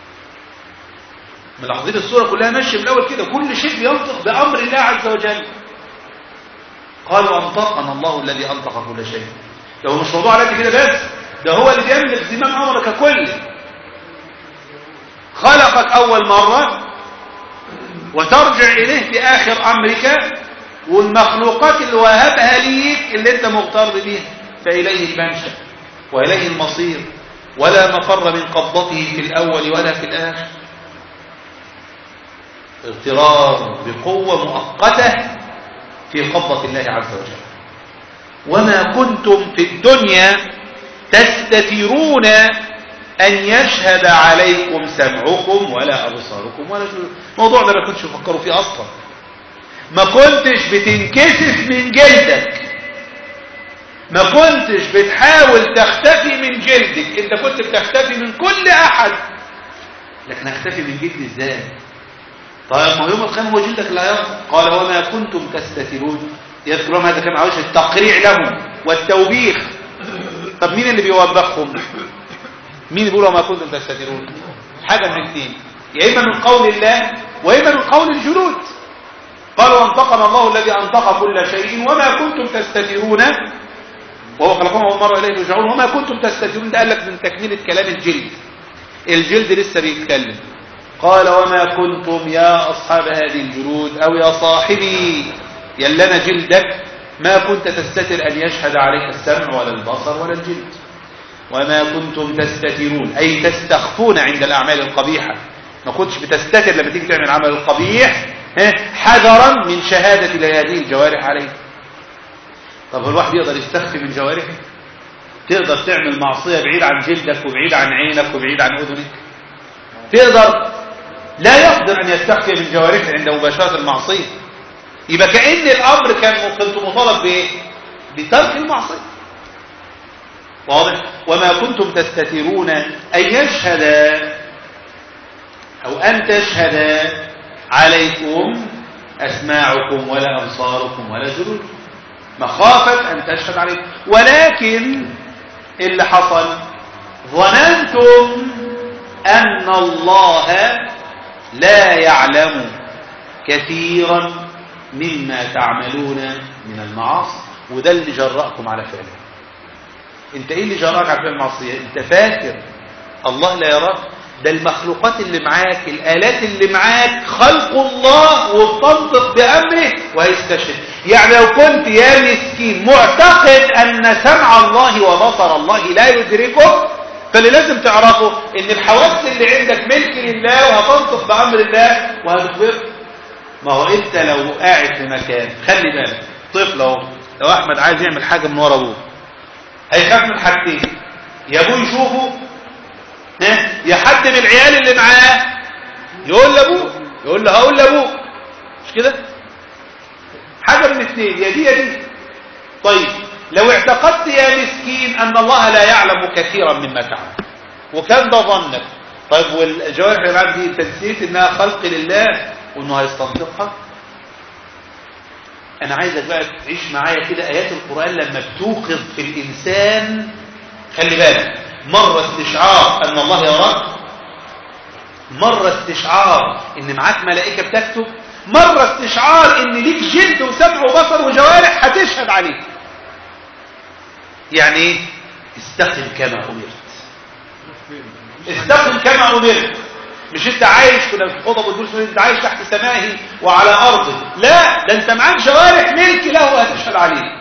ملاحظين الصورة كلها ماشية من الأول كده كل شيء بينطق بأمر الله عز وجل قالوا أنطقنا الله الذي أنطق كل شيء لو مش موضوع عليك كده بس ده هو اللي بيملك زمام أمرك كله خلقك أول مرة وترجع إليه في آخر أمرك والمخلوقات اللي وهبها ليك اللي انت مغتر بيها فإليه المنشأ وإليه المصير ولا مفر من قبضته في الأول ولا في الآخر اغترار بقوة مؤقتة في قبضة الله عز وجل وما كنتم في الدنيا تستترون أن يشهد عليكم سمعكم ولا أبصاركم ولا جلود الموضوع ده ما كنتش تفكروا فيه أصلا ما كنتش بتنكسف من جلدك ما كنتش بتحاول تختفي من جلدك انت كنت بتختفي من كل أحد لكن اختفي من جلدي ازاي طيب ما يوم القيامة هو جلدك لا ينطق قال وما كنتم تستترون يذكرون هذا كما عاوز التقريع لهم والتوبيخ طب مين اللي بيوبخهم مين بيقول وما كنتم تستترون حاجة من الاثنين يا إما من قول الله وإما من قول الجلود قالوا انطقنا الله الذي انطق كل شيء وما كنتم تستترون وهو خلقهم أول مرة إليه ترجعون وما كنتم تستترون ده قال لك من تكملة كلام الجلد الجلد لسه بيتكلم قال وما كنتم يا أصحاب هذه الجلود أو يا صاحبي يلنا جلدك ما كنت تستتر أن يشهد عليك السمع ولا البصر ولا الجلد وما كنتم تستترون أي تستخفون عند الأعمال القبيحة ما كنتش بتستتر لما تيجي تعمل عمل القبيح حذرا من شهادة هذه الجوارح عليك طب الواحد يقدر يستخفي من جوارحه تقدر تعمل معصية بعيد عن جلدك وبعيد عن عينك وبعيد عن أذنك تقدر لا يقدر أن يستخفي من جوارحه عند مباشرة المعصية يبقى كأن الأمر كان كنت مطالب بإيه؟ بترك المعصية واضح وما كنتم تستترون أن يشهد أو أن تشهد عليكم أسماعكم ولا أبصاركم ولا جلودكم مخافة أن تشهد عليكم ولكن اللي حصل ظننتم أن الله لا يعلم كثيرا مما تعملون من المعاصي وده اللي جرأكم على فعله انت ايه اللي جرأك على فعل المعصية انت فاكر الله لا يراك ده المخلوقات اللي معاك الآلات اللي معاك خلق الله وبتنطق بأمره وهيستشهد يعني لو كنت يا مسكين معتقد أن سمع الله وبصر الله لا يدركه فاللي لازم تعرفه ان الحواس اللي عندك ملك لله وهتنطق بأمر الله وهتخبر ما هو انت لو قاعد في مكان خلي بالك طفل اهو لو احمد عايز يعمل حاجة من ورا ابوه هيخاف من حاجتين يا ابوه يشوفه يا حد من العيال اللي معاه يقول لابوه يقول له هقول لابوه مش كده حاجة من اثنين يا دي يا دي طيب لو اعتقدت يا مسكين أن الله لا يعلم كثيرا مما تعمل وكان ده ظنك طيب والجوارح اللي معاك دي تنسيت انها خلق لله وانه هيستنطقها انا عايزك بقى تعيش معايا كده ايات القرآن لما بتوقظ في الانسان خلي بالك مرة استشعار ان الله يراك مرة استشعار ان معاك ملائكة بتكتب مرة استشعار ان ليك جلد وسمع وبصر وجوارح هتشهد عليك يعني ايه استقم كما امرت استقم كما امرت مش انت عايش كنا في خطب والدروس انت عايش تحت سمائه وعلى ارضه لا ده انت معاك جوارح ملك له وهتشهد عليه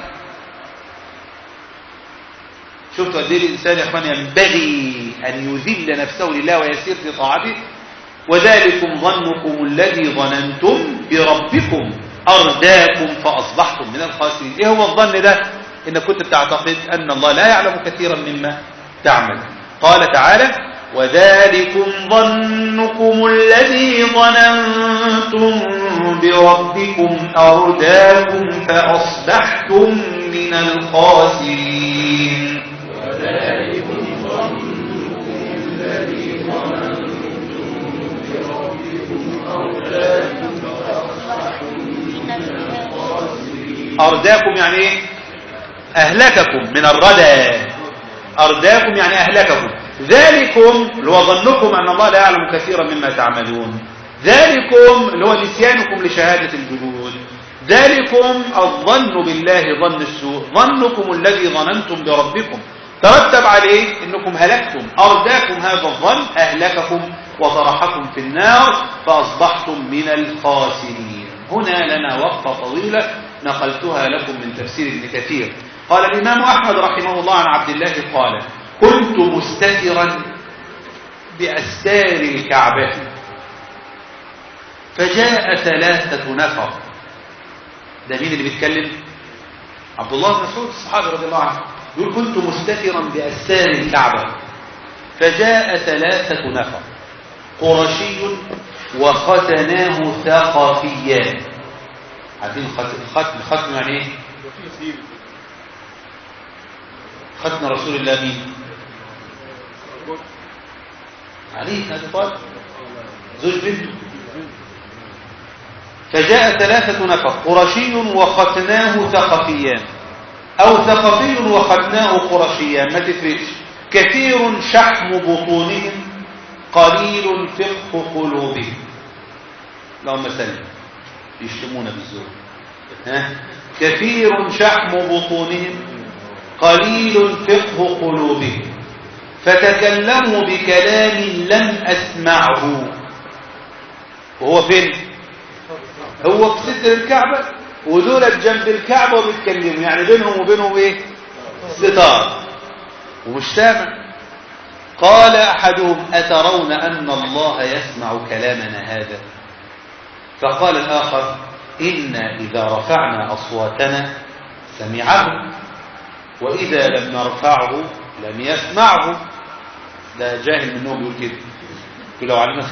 شفتوا قد ايه الانسان يا اخوان ينبغي ان يذل نفسه لله ويسير في طاعته وذلكم ظنكم الذي ظننتم بربكم ارداكم فاصبحتم من الخاسرين ايه هو الظن ده انك كنت بتعتقد ان الله لا يعلم كثيرا مما تعمل قال تعالى وذلكم ظنكم الذي ظننتم بربكم أرداكم فأصبحتم من الخاسرين وذلكم ظنكم الذي ظننتم بربكم أرداكم فأصبحتم من الخاسرين أرداكم يعني إيه أهلككم من الردى أرداكم يعني أهلككم ذلكم اللي هو ظنكم أن الله لا يعلم كثيرا مما تعملون ذلكم اللي هو نسيانكم لشهادة الجهود ذلكم الظن بالله ظن السوء ظنكم الذي ظننتم بربكم ترتب عليه انكم هلكتم ارداكم هذا الظن اهلككم وطرحكم في النار فاصبحتم من الخاسرين هنا لنا وقفه طويله نقلتها لكم من تفسير ابن كثير قال الامام احمد رحمه الله عن عبد الله قال كنت مستترا باستار الكعبه فجاء ثلاثه نفر ده مين اللي بيتكلم عبد الله بن مسعود الصحابي رضي الله عنه يقول كنت مستترا بأستار الكعبة فجاء ثلاثة نفر قرشي وختناه ثقفيان عارفين الختم الختم يعني ايه ختم رسول الله مين علي بن ابي طالب زوج بنته فجاء ثلاثة نفر قرشي وختناه ثقفيان أو ثقفي وختناه قرشيان ما تفرقش كثير شحم بطونهم قليل فقه قلوبهم اللهم سلم يشتمون بالزور ها كثير شحم بطونهم قليل فقه قلوبهم فتكلموا بكلام لم أسمعه وهو فين هو في ستر الكعبة ودول جنب الكعبة وبيتكلموا يعني بينهم وبينهم ايه ستار ومش سامع قال أحدهم أترون أن الله يسمع كلامنا هذا فقال الآخر إنا إذا رفعنا أصواتنا سمعه وإذا لم نرفعه لم يسمعه ده جاهل منهم يقول كده يقول لو علمنا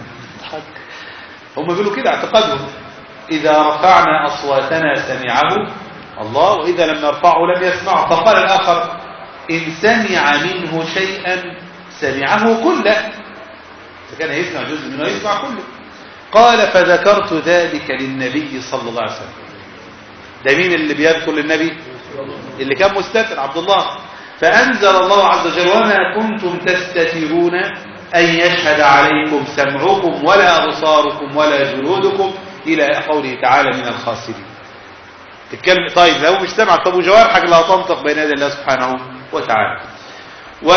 هم بيقولوا كده اعتقادهم إذا رفعنا أصواتنا سمعه الله وإذا لم نرفعه لم يسمعه فقال الآخر إن سمع منه شيئا سمعه كله فكان يسمع جزء منه يسمع كله قال فذكرت ذلك للنبي صلى الله عليه وسلم ده مين اللي بيذكر للنبي اللي كان مستتر عبد الله فأنزل الله عز وجل وما كنتم تستترون أن يشهد عليكم سمعكم ولا أبصاركم ولا جلودكم إلى قوله تعالى من الخاسرين تتكلم طيب لو مش سمع طب وجوارحك لا تنطق بين يدي الله سبحانه وتعالى و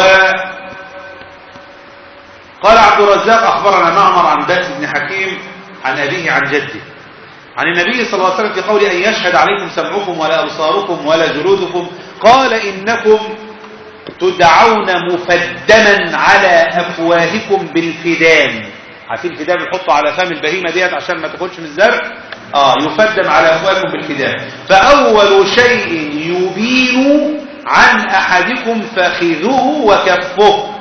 قال عبد الرزاق أخبرنا معمر عن باس بن حكيم عن أبيه عن جده عن النبي صلى الله عليه وسلم في قوله أن يشهد عليكم سمعكم ولا أبصاركم ولا جلودكم قال إنكم تدعون مفدما على أفواهكم بالفدان عارفين الفدان بنحطه على فم البهيمة ديت عشان ما تاخدش من الزرع اه يفدم على أفواهكم بالفدان فأول شيء يبين عن أحدكم فخذه وكفه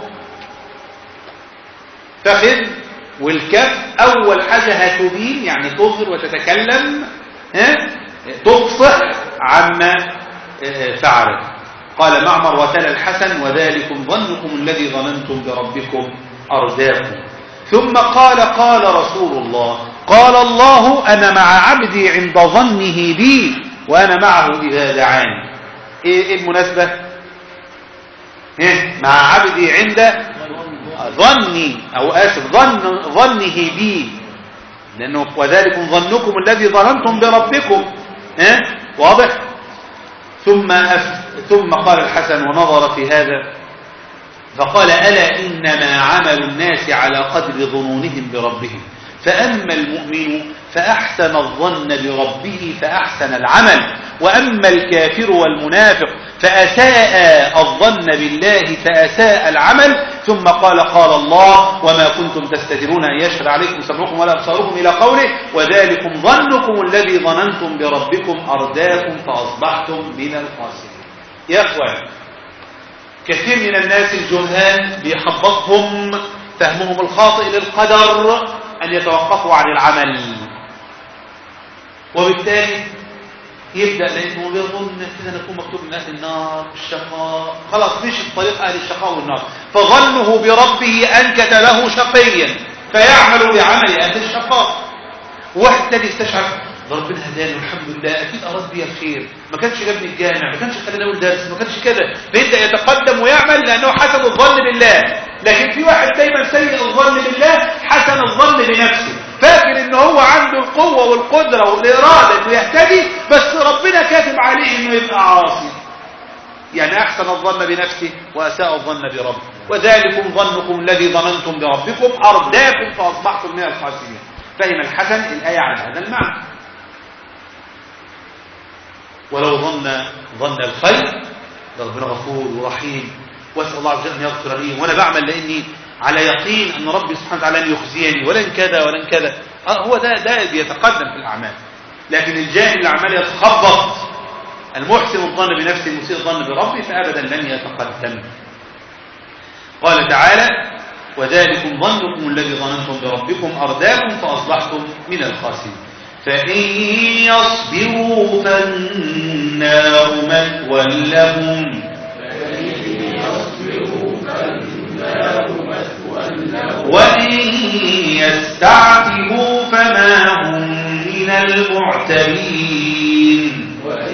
فخذ والكف أول حاجة هتبين يعني تظهر وتتكلم ها تفصح عما فعلت قال معمر وتلا الحسن وذلكم ظنكم الذي ظننتم بربكم أرداكم ثم قال قال رسول الله قال الله أنا مع عبدي عند ظنه بي وأنا معه إذا دعاني إيه المناسبة إيه؟ مع عبدي عند ظني أو آسف ظن ظنه بي لأنه وذلكم ظنكم الذي ظننتم بربكم إيه؟ واضح ثم أف ثم قال الحسن ونظر في هذا فقال ألا إنما عمل الناس على قدر ظنونهم بربهم فأما المؤمن فأحسن الظن بربه فأحسن العمل وأما الكافر والمنافق فأساء الظن بالله فأساء العمل ثم قال قال الله وما كنتم تستترون أن يشهد عليكم سمعكم ولا أبصاركم إلى قوله وذلكم ظنكم الذي ظننتم بربكم أرداكم فأصبحتم من الخاسرين يا أخوان كثير من الناس الجهال بيحبطهم فهمهم الخاطئ للقدر أن يتوقفوا عن العمل وبالتالي يبدأ لأنه يظن كده نكون مكتوب من أهل النار الشقاء خلاص مش طريق أهل الشقاء والنار فظنه بربه أنكت له شقيا فيعمل بعمل أهل الشقاء واحد تاني استشعر ده ربنا هداني والحمد لله اكيد اراد بي الخير ما كانش جابني الجامع ما كانش خلاني اقول درس ما كانش كده فيبدا يتقدم ويعمل لانه حسن الظن بالله لكن في واحد دايما سيء الظن بالله حسن الظن بنفسه فاكر ان هو عنده القوه والقدره والاراده انه يهتدي بس ربنا كاتب عليه انه يبقى عاصي يعني احسن الظن بنفسه واساء الظن بربه وذلكم ظنكم الذي ظننتم بربكم ارداكم فاصبحتم من الخاسرين فهم الحسن الايه على هذا المعنى ولو ظن ظن الخير ده ربنا غفور ورحيم واسال الله عز وجل ان يغفر لي وانا بعمل لاني على يقين ان ربي سبحانه وتعالى لن يخزيني ولن كذا ولن كذا اه هو ده ده بيتقدم في الاعمال لكن الجاهل العمال يتخبط المحسن الظن بنفسه المسيء الظن بربه فابدا لن يتقدم قال تعالى وذلكم ظنكم الذي ظننتم بربكم ارداكم فاصبحتم من الخاسرين فإن يصبروا فالنار مثوى لهم وإن يستعتبوا فما هم من المعتبين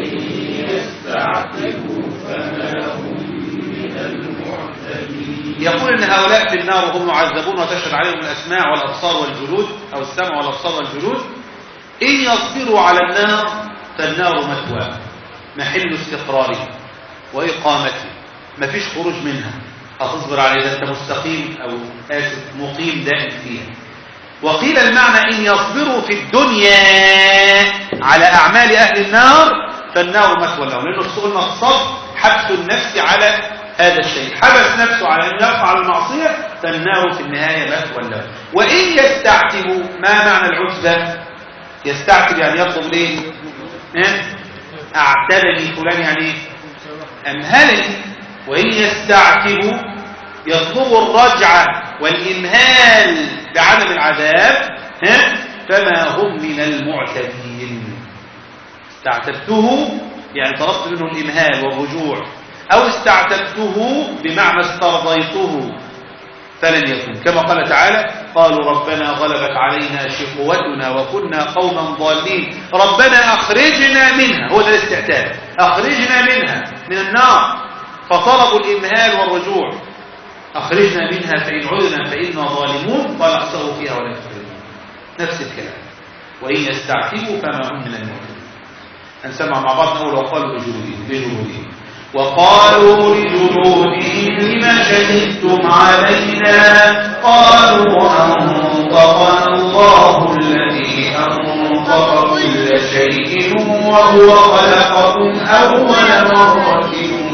يقول ان هؤلاء في النار وهم يعذبون وتشهد عليهم الاسماع والابصار والجلود او السمع والابصار والجلود إن يصبروا على النار فالنار مثواه محل استقراره وإقامته ما فيش خروج منها هتصبر على إذا أنت مستقيم أو آسف مقيم دائم فيها وقيل المعنى إن يصبروا في الدنيا على أعمال أهل النار فالنار مثوى لهم لأنه قلنا الصبر حبس النفس على هذا الشيء حبس نفسه على أن يفعل المعصية فالنار في النهاية مثوى له وإن يستعتبوا ما معنى العتبة يستعتب يعني يطلب ليه اه؟ اعتبني فلان يعني ايه امهلني وان يستعتبوا يطلبوا الرجعة والامهال بعدم العذاب ها؟ فما هم من المعتدين استعتبته يعني طلبت منه الامهال والرجوع او استعتبته بمعنى استرضيته فلن يكون كما قال تعالى قالوا ربنا غلبت علينا شقوتنا وكنا قوما ضالين ربنا أخرجنا منها هو ده الاستعتاب أخرجنا منها من النار فطلبوا الإمهال والرجوع أخرجنا منها فإن عدنا فإنا ظالمون قال اخسروا فيها ولا يخرجون نفس الكلام وإن يستعتبوا فما هم من المعتدين هنسمع مع بعض أول وقالوا لجلودهم لجلودهم وقالوا لجلودهم لم شهدتم علينا قالوا أنطقنا الله الذي أنطق كل شيء وهو خلقكم أول مرة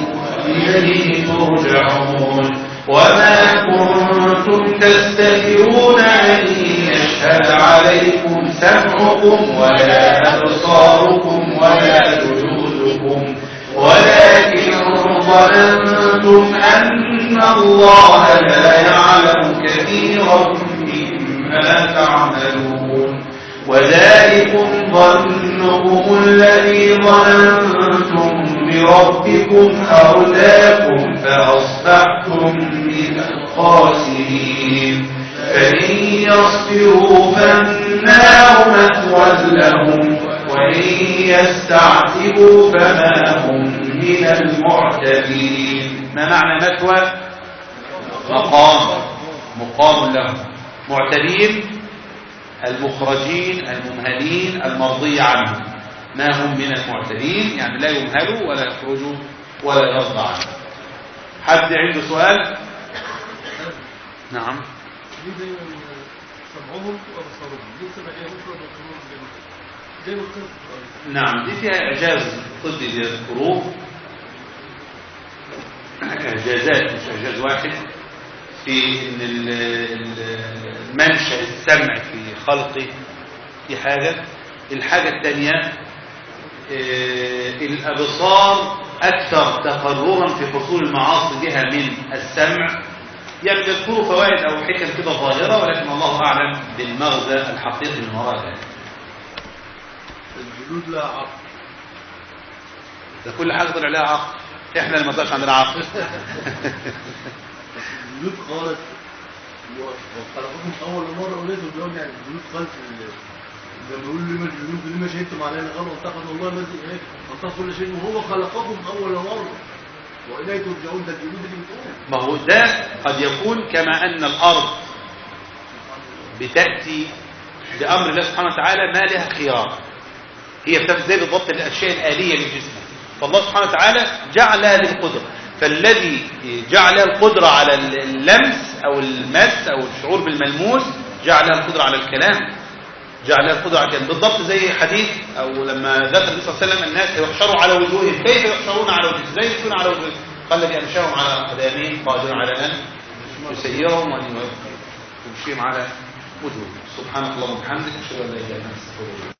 إليه ترجعون وما كنتم تستكبرون أن يشهد عليكم سمعكم ولا أبصاركم ولا جلودكم ولكن ظننتم أن الله لا يعلم كثيرا مما تعملون وذلكم ظنكم الذي ظننتم بربكم أرداكم فأصبحتم من الخاسرين فإن يصبروا فالنار مثوى لهم وإن يستعتبوا فما هم من المعتدين ما معنى مثوى مقام مقام لهم معتدين المخرجين الممهلين المرضي عنهم ما هم من المعتدين يعني لا يمهلوا ولا يخرجوا ولا يرضى عنهم حد عنده سؤال نعم دي دايما سمعهم وابصارهم دي بتبقى ايه مفرد وقانون زي ما كانت في القرآن نعم دي فيها إعجاز طبي بيذكروه إعجازات مش إعجاز واحد في إن ال- ال- المنشأ السمع في خلقه دي حاجة الحاجة الثانية آه، الأبصار أكثر تقررا في حصول المعاصي بها من السمع يعني يذكروا فوائد أو حكم كده ظاهرة ولكن الله أعلم بالمغزى الحقيقي من وراء ذلك الجلود لا عقل ده كل حاجة طلع لها عقل احنا اللي ما طلعش عندنا عقل الجلود قالت وخلقكم اول مره وليتم بيقول يعني الجلود قالت لما يقول لما الجلود لما شهدتم علينا قالوا انتقد الله الذي ايه انتقد كل شيء وهو خلقكم اول مره واليه ترجعون ده الجلود اللي بتقول ما هو ده قد يكون كما أن الأرض بتأتي بأمر الله سبحانه وتعالى ما لها خيار هي بتأتي زي بالضبط الأشياء الآلية للجسم فالله سبحانه وتعالى جعل هذه القدرة فالذي جعل القدرة على اللمس أو المس أو الشعور بالملموس جعل القدرة على الكلام جعل القدرة على الكلام بالضبط زي حديث أو لما ذكر النبي صلى الله عليه وسلم الناس يحشروا على وجوههم كيف يحشرون على وجوههم ازاي يكون على وجوههم قال الذي أمشاهم على أقدامهم قادر على أن يسيرهم وأن يمشيهم على وجوههم سبحانك اللهم وبحمدك أشهد أن لا إله إلا أنت أستغفرك